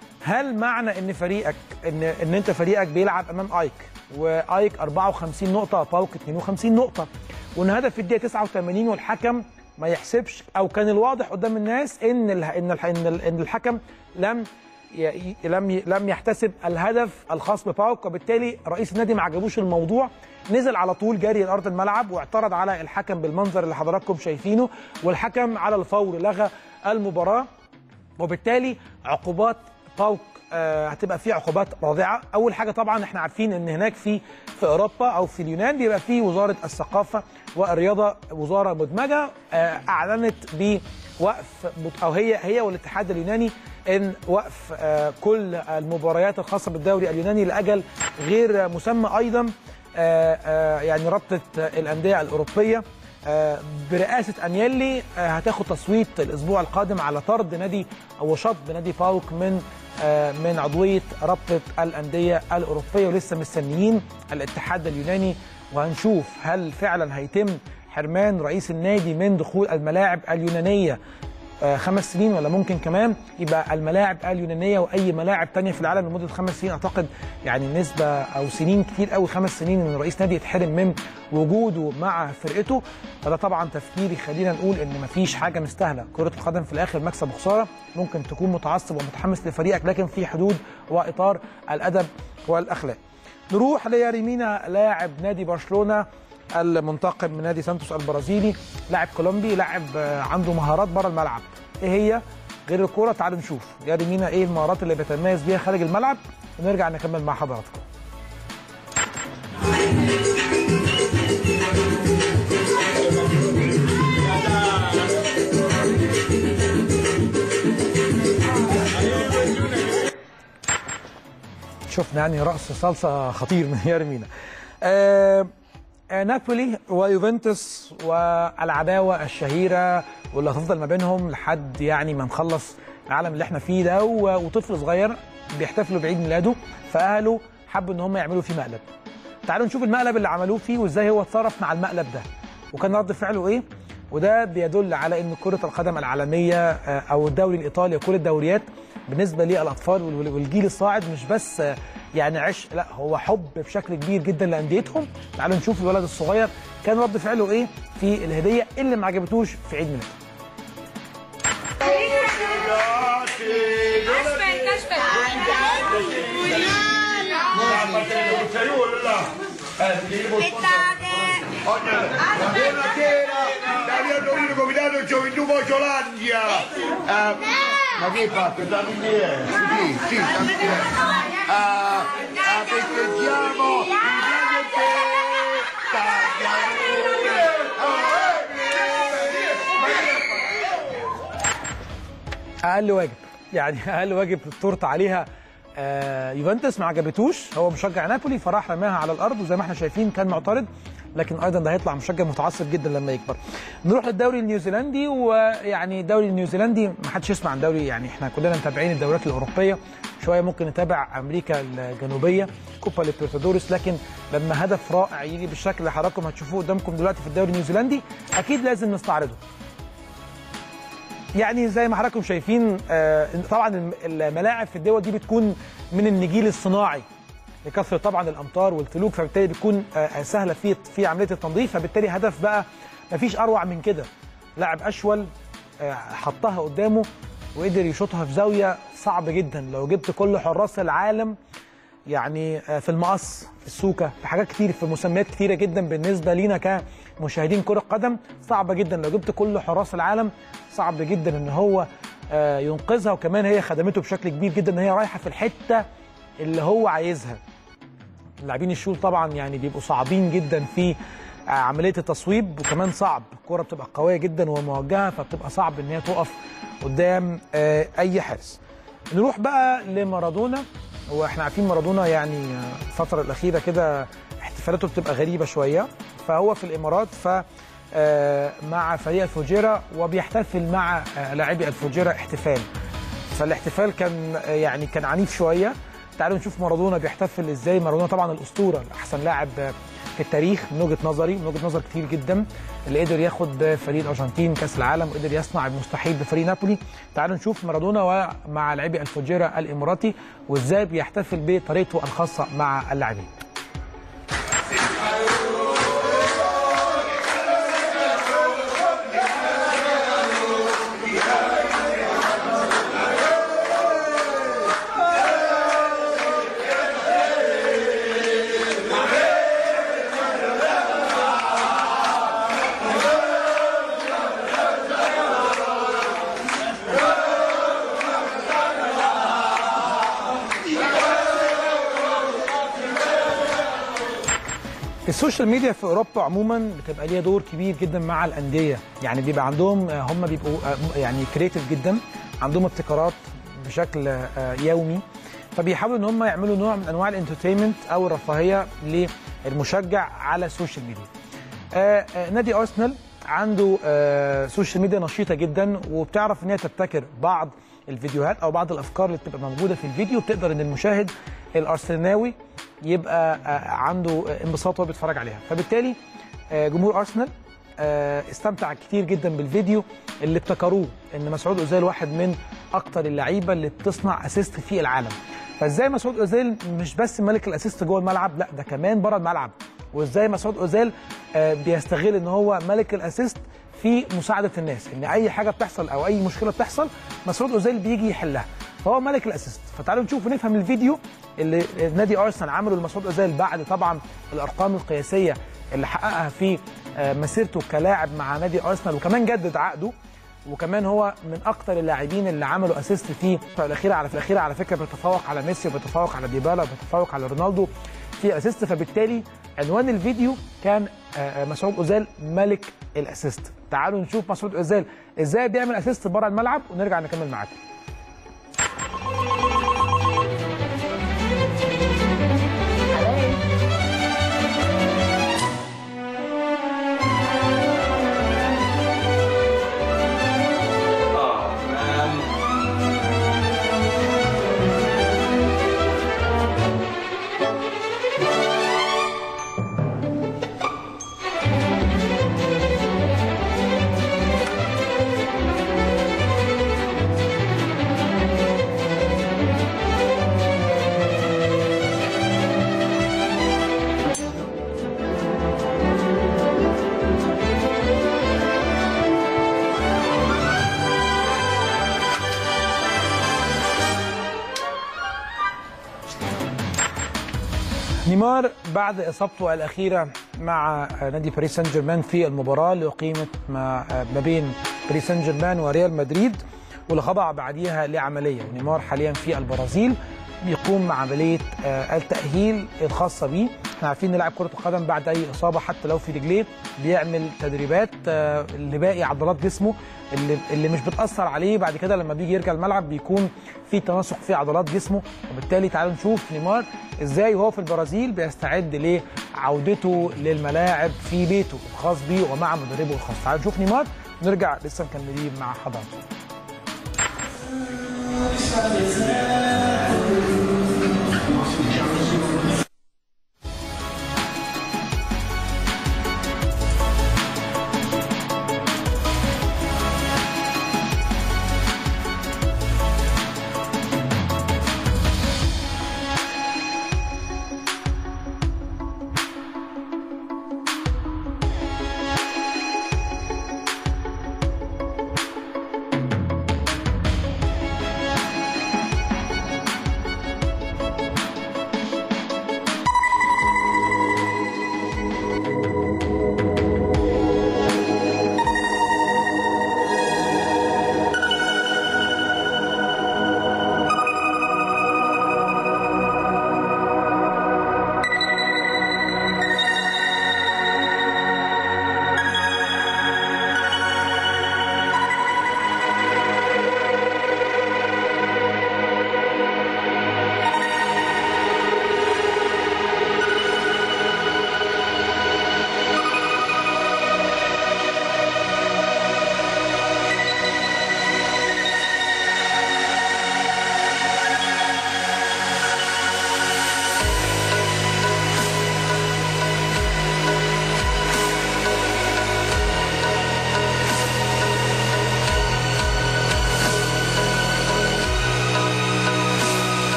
هل معنى ان فريقك ان ان انت فريقك بيلعب امام ايك وايك 54 نقطه باوك 52 نقطه وان هدف الدقيقه 89 والحكم ما يحسبش او كان الواضح قدام الناس ان ال ان ال ان, ال إن الحكم لم ي- ي- لم ي- لم يحتسب الهدف الخاص بباوك وبالتالي رئيس النادي ما عجبوش الموضوع نزل على طول جري لارض الملعب واعترض على الحكم بالمنظر اللي حضراتكم شايفينه والحكم على الفور لغى المباراه وبالتالي عقوبات باوك آه، هتبقى فيه عقوبات رادعه اول حاجه طبعا احنا عارفين ان هناك في في اوروبا او في اليونان بيبقى في وزاره الثقافه والرياضه وزاره مدمجه آه، اعلنت بوقف مت- او هي هي والاتحاد اليوناني ان وقف آه، كل المباريات الخاصه بالدوري اليوناني لاجل غير مسمى ايضا آه، آه، يعني رابطه الانديه الاوروبيه آه، برئاسه انيلي آه، هتاخد تصويت الاسبوع القادم على طرد نادي او شطب نادي باوك من آه، من عضويه رابطه الانديه الاوروبيه ولسه مستنيين الاتحاد اليوناني وهنشوف هل فعلا هيتم حرمان رئيس النادي من دخول الملاعب اليونانيه آه، خمس سنين ولا ممكن كمان يبقى الملاعب اليونانيه واي ملاعب تانية في العالم لمده خمس سنين اعتقد يعني نسبه او سنين كتير قوي خمس سنين ان رئيس نادي يتحرم من وجوده مع فرقته فده طبعا تفكير يخلينا نقول ان مفيش حاجه مستاهله كره القدم في الاخر مكسب وخساره ممكن تكون متعصب ومتحمس لفريقك لكن في حدود واطار الادب والاخلاق نروح لياريمينا لاعب نادي برشلونه المنتقم من نادي سانتوس البرازيلي لاعب كولومبي لاعب آه، عنده مهارات بره الملعب ايه هي غير الكوره تعالوا نشوف ياريمينا ايه المهارات اللي بيتميز بيها خارج الملعب ونرجع نكمل مع حضراتكم شفنا يعني رأس صلصة خطير من يارمينا آه آه، نابولي ويوفنتوس والعداوة الشهيرة واللي هتفضل ما بينهم لحد يعني ما نخلص العالم اللي احنا فيه ده و- وطفل صغير بيحتفلوا بعيد ميلاده فأهله حبوا ان هم يعملوا فيه مقلب تعالوا نشوف المقلب اللي عملوه فيه وازاي هو اتصرف مع المقلب ده وكان رد فعله ايه وده بيدل على ان كرة القدم العالمية آه، او الدوري الايطالي وكل الدوريات بالنسبة للاطفال وال- والجيل الصاعد مش بس آه، يعني عشق لا هو حب بشكل كبير جدا لانديتهم تعالوا نشوف الولد الصغير كان رد فعله ايه في الهدية اللي ما عجبتوش في عيد ميلاده Dario Torino Comitato Gioventù Vociolandia Eh, ma che hai fatto? Dammi idea Sì, sì, dammi idea Ah, ah, festeggiamo il grande اقل واجب يعني اقل واجب التورته عليها آه يوفنتوس ما عجبتوش هو مشجع نابولي فراح رماها على الارض وزي ما احنا شايفين كان معترض لكن ايضا ده هيطلع مشجع متعصب جدا لما يكبر نروح للدوري النيوزيلندي ويعني الدوري النيوزيلندي ما حدش يسمع عن دوري يعني احنا كلنا متابعين الدوريات الاوروبيه شويه ممكن نتابع امريكا الجنوبيه كوبا ليبرتادوريس لكن لما هدف رائع يجي بالشكل اللي حضراتكم هتشوفوه قدامكم دلوقتي في الدوري النيوزيلندي اكيد لازم نستعرضه يعني زي ما حضراتكم شايفين آه، طبعا الم- الملاعب في الدول دي بتكون من النجيل الصناعي لكثره طبعا الامطار والتلوج فبالتالي بتكون آه، سهله في في عمليه التنظيف فبالتالي هدف بقى مفيش اروع من كده لاعب اشول آه، حطها قدامه وقدر يشوطها في زاويه صعب جدا لو جبت كل حراس العالم يعني آه، في المقص في السوكه في حاجات كتير في مسميات كتيره جدا بالنسبه لينا كمشاهدين كره قدم صعبه جدا لو جبت كل حراس العالم صعب جدا ان هو آه، ينقذها وكمان هي خدمته بشكل كبير جدا ان هي رايحه في الحته اللي هو عايزها اللاعبين الشول طبعا يعني بيبقوا صعبين جدا في آه، عمليه التصويب وكمان صعب الكره بتبقى قويه جدا وموجهه فبتبقى صعب ان هي تقف قدام آه، اي حارس نروح بقى لمارادونا واحنا عارفين مارادونا يعني الفتره الاخيره كده احتفالاته بتبقى غريبه شويه فهو في الامارات ف آه، مع فريق الفوجيرا وبيحتفل مع آه، لاعبي الفوجيرا احتفال فالاحتفال كان آه، يعني كان عنيف شويه تعالوا نشوف مارادونا بيحتفل ازاي مارادونا طبعا الاسطوره احسن لاعب آه، في التاريخ من وجهه نظري من وجهه نظر كتير جدا اللي قدر ياخد بفريق الارجنتين كاس العالم وقدر يصنع المستحيل بفريق نابولي تعالوا نشوف مارادونا ومع لاعبي الفوجيرا الاماراتي وازاي بيحتفل بطريقته الخاصه مع اللاعبين السوشيال ميديا في اوروبا عموما بتبقى ليها دور كبير جدا مع الانديه يعني بيبقى عندهم آه، هم بيبقوا آه، يعني كريتيف جدا عندهم ابتكارات بشكل آه، يومي فبيحاولوا ان هم يعملوا نوع من انواع الانترتينمنت او الرفاهيه للمشجع على السوشيال ميديا آه، آه، نادي ارسنال عنده آه، سوشيال ميديا نشيطه جدا وبتعرف ان هي تبتكر بعض الفيديوهات او بعض الافكار اللي بتبقى موجوده في الفيديو بتقدر ان المشاهد الارسناوي يبقى آه، عنده آه، انبساط وهو بيتفرج عليها فبالتالي آه، جمهور ارسنال آه، استمتع كتير جدا بالفيديو اللي ابتكروه ان مسعود اوزيل واحد من اكتر اللعيبه اللي بتصنع اسيست في العالم فازاي مسعود اوزيل مش بس ملك الاسيست جوه الملعب لا ده كمان بره الملعب وازاي مسعود اوزيل آه، بيستغل ان هو ملك الاسيست في مساعده الناس ان اي حاجه بتحصل او اي مشكله بتحصل مسعود اوزيل بيجي يحلها فهو ملك الاسيست فتعالوا نشوف ونفهم الفيديو اللي نادي ارسنال عمله لمسعود اوزيل بعد طبعا الارقام القياسيه اللي حققها في آه، مسيرته كلاعب مع نادي ارسنال وكمان جدد عقده وكمان هو من اكتر اللاعبين اللي عملوا اسيست في الاخيره على في الاخيره على فكره بيتفوق على ميسي وبيتفوق على ديبالا وبيتفوق على رونالدو في اسيست فبالتالي عنوان الفيديو كان آه، آه، مسعود اوزيل ملك الاسيست تعالوا نشوف مسعود اوزيل ازاي بيعمل اسيست بره الملعب ونرجع نكمل معاكم نيمار بعد اصابته الاخيره مع نادي باريس سان جيرمان في المباراه اللي اقيمت ما ما بين باريس سان جيرمان وريال مدريد واللي خضع بعديها لعمليه نيمار حاليا في البرازيل بيقوم مع عمليه آه، التاهيل الخاصه بيه احنا عارفين ان لاعب كره القدم بعد اي اصابه حتى لو في رجليه بيعمل تدريبات آه، لباقي عضلات جسمه اللي اللي مش بتاثر عليه بعد كده لما بيجي يرجع الملعب بيكون في تناسق في عضلات جسمه وبالتالي تعالوا نشوف نيمار ازاي وهو في البرازيل بيستعد لعودته للملاعب في بيته الخاص بيه ومع مدربه الخاص تعالوا نشوف نيمار ونرجع لسه مكملين مع حضراتكم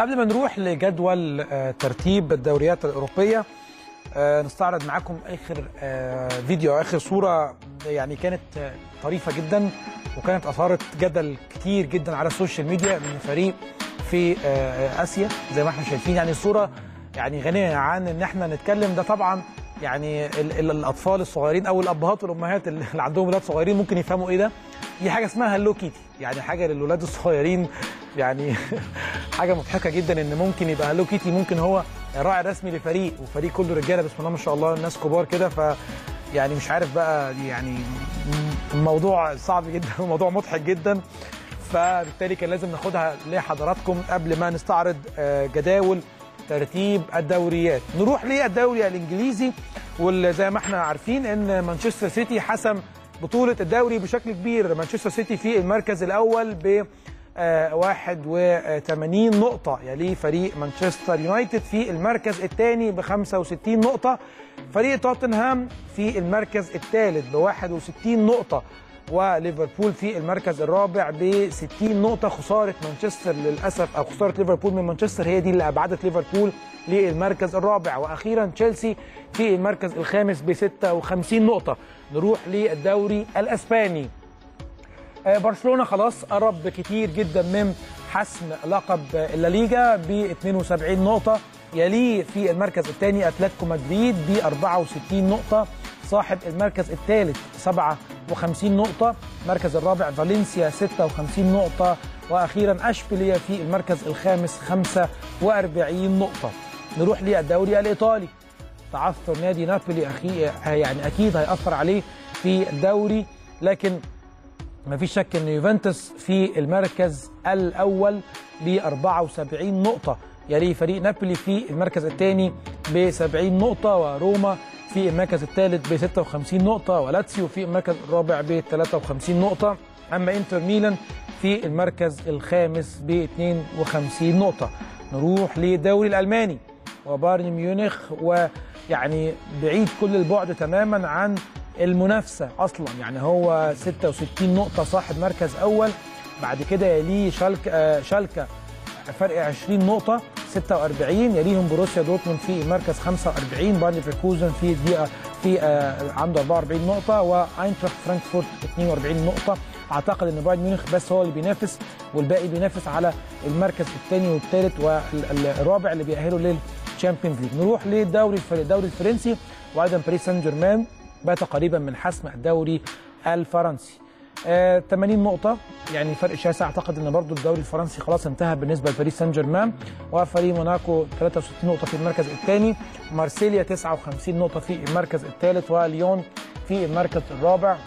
قبل ما نروح لجدول آه، ترتيب الدوريات الاوروبيه آه، نستعرض معاكم اخر آه، فيديو او اخر صوره يعني كانت آه، طريفه جدا وكانت اثارت جدل كتير جدا على السوشيال ميديا من فريق في آه، اسيا زي ما احنا شايفين يعني الصوره يعني غنيه عن ان احنا نتكلم ده طبعا يعني ال ال الاطفال الصغيرين او الابهات والامهات اللي عندهم اولاد صغيرين ممكن يفهموا ايه ده دي حاجه اسمها هالو كيتي يعني حاجه للولاد الصغيرين يعني حاجه مضحكه جدا ان ممكن يبقى هالو كيتي ممكن هو راعي رسمي لفريق وفريق كله رجاله بسم الله ما شاء الله الناس كبار كده ف يعني مش عارف بقى يعني الموضوع صعب جدا وموضوع مضحك جدا فبالتالي كان لازم ناخدها لحضراتكم قبل ما نستعرض آه، جداول ترتيب الدوريات نروح للدوري الانجليزي وزي ما احنا عارفين ان مانشستر سيتي حسم بطولة الدوري بشكل كبير مانشستر سيتي في المركز الأول ب آه، 81 نقطة يليه فريق مانشستر يونايتد في المركز الثاني ب 65 نقطة فريق توتنهام في المركز الثالث ب 61 نقطة وليفربول في المركز الرابع ب 60 نقطة خسارة مانشستر للأسف أو خسارة ليفربول من مانشستر هي دي اللي أبعدت ليفربول للمركز الرابع وأخيرا تشيلسي في المركز الخامس ب 56 نقطة نروح للدوري الأسباني آه، برشلونه خلاص قرب كتير جدا من حسم لقب الليجا ب 72 نقطه يليه في المركز الثاني اتلتيكو مدريد ب 64 نقطه صاحب المركز الثالث 57 نقطه المركز الرابع فالنسيا 56 نقطه واخيرا اشبيليا في المركز الخامس 45 نقطه نروح للدوري الايطالي تعثر نادي نابولي اخي يعني اكيد هياثر عليه في الدوري لكن ما فيش شك ان يوفنتوس في المركز الاول ب 74 نقطه يليه فريق نابولي في المركز الثاني ب 70 نقطه وروما في المركز الثالث ب 56 نقطه ولاتسيو في المركز الرابع ب 53 نقطه اما انتر ميلان في المركز الخامس ب 52 نقطه نروح للدوري الالماني وبايرن ميونخ ويعني بعيد كل البعد تماما عن المنافسه اصلا يعني هو 66 نقطه صاحب مركز اول بعد كده يليه شالك آه شالكه فرق 20 نقطه 46 يليهم بروسيا دورتموند في المركز 45 بايرن ليفركوزن في الدقيقه في آه عنده 44 نقطه واينتراخت فرانكفورت 42 نقطه اعتقد ان بايرن ميونخ بس هو اللي بينافس والباقي بينافس على المركز الثاني والثالث والرابع اللي بيأهلوا للتشامبيونز ليج نروح للدوري الفر- الدوري الفرنسي وايضا باريس سان جيرمان بات قريبا من حسم الدوري الفرنسي آه 80 نقطة يعني فرق شاسع اعتقد ان برضو الدوري الفرنسي خلاص انتهى بالنسبة لباريس سان جيرمان وفريق موناكو 63 نقطة في المركز الثاني مارسيليا 59 نقطة في المركز الثالث وليون في المركز الرابع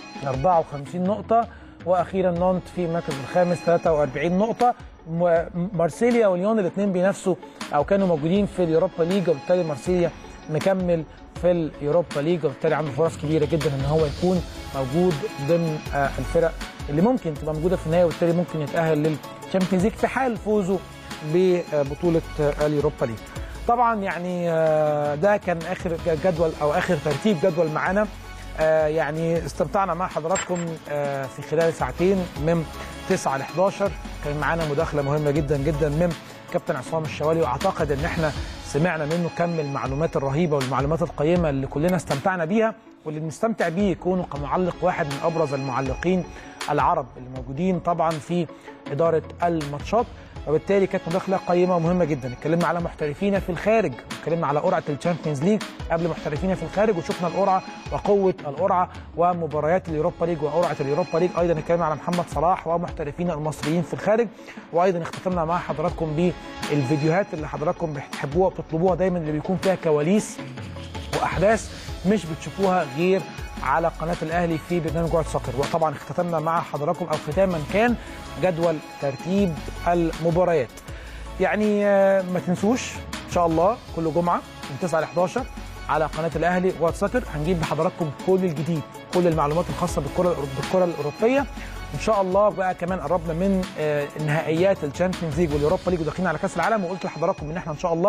54 نقطة واخيرا نونت في المركز الخامس 43 نقطة م- مارسيليا وليون الاثنين بينافسوا او كانوا موجودين في اليوروبا ليج وبالتالي مارسيليا مكمل في اليوروبا ليج وبالتالي عنده فرص كبيره جدا ان هو يكون موجود ضمن آه، الفرق اللي ممكن تبقى موجوده في النهايه وبالتالي ممكن يتاهل للتشامبيونز ليج في حال فوزه ببطوله آه، اليوروبا ليج. طبعا يعني آه، ده كان اخر جدول او اخر ترتيب جدول معانا آه، يعني استمتعنا مع حضراتكم آه، في خلال ساعتين من 9 ل 11 كان معانا مداخله مهمه جدا جدا من كابتن عصام الشوالي واعتقد ان احنا سمعنا منه كم المعلومات الرهيبه والمعلومات القيمه اللي كلنا استمتعنا بيها واللي بنستمتع بيه يكون كمعلق واحد من ابرز المعلقين العرب اللي موجودين طبعا في اداره الماتشات وبالتالي كانت مداخله قيمه ومهمه جدا اتكلمنا على محترفين في الخارج اتكلمنا على قرعه الشامبيونز ليج قبل محترفين في الخارج وشفنا القرعه وقوه القرعه ومباريات اليوروبا ليج وقرعه اليوروبا ليج ايضا اتكلمنا على محمد صلاح ومحترفين المصريين في الخارج وايضا اختتمنا مع حضراتكم بالفيديوهات اللي حضراتكم بتحبوها وبتطلبوها دايما اللي بيكون فيها كواليس واحداث مش بتشوفوها غير على قناه الاهلي في برنامج وقت سكر وطبعا اختتمنا مع حضراتكم او ختاما كان جدول ترتيب المباريات يعني آه، ما تنسوش ان شاء الله كل جمعه من 9 ل 11 على قناه الاهلي وقت سكر هنجيب لحضراتكم كل الجديد كل المعلومات الخاصه بالكره بالكره الاوروبيه ان شاء الله بقى كمان قربنا من آه، نهائيات الشامبيونز ليج واليوروبا ليج وداخلين على كاس العالم وقلت لحضراتكم ان احنا ان شاء الله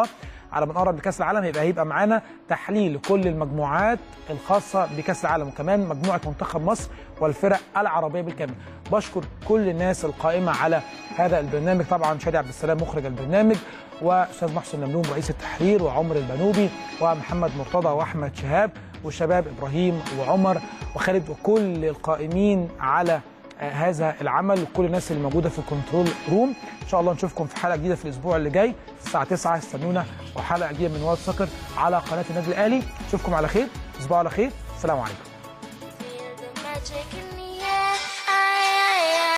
على ما نقرب لكاس العالم هيبقى هيبقى معانا تحليل لكل المجموعات الخاصه بكاس العالم وكمان مجموعه منتخب مصر والفرق العربيه بالكامل بشكر كل الناس القائمه على هذا البرنامج طبعا شادي عبد السلام مخرج البرنامج واستاذ محسن نملوم رئيس التحرير وعمر البنوبي ومحمد مرتضى واحمد شهاب والشباب ابراهيم وعمر وخالد وكل القائمين على آه، هذا العمل وكل الناس اللي موجوده في الكنترول روم ان شاء الله نشوفكم في حلقه جديده في الاسبوع اللي جاي الساعه 9 استنونا وحلقه جديده من واد سكر على قناه النادي الاهلي اشوفكم على خير تصبحوا على خير السلام عليكم magic in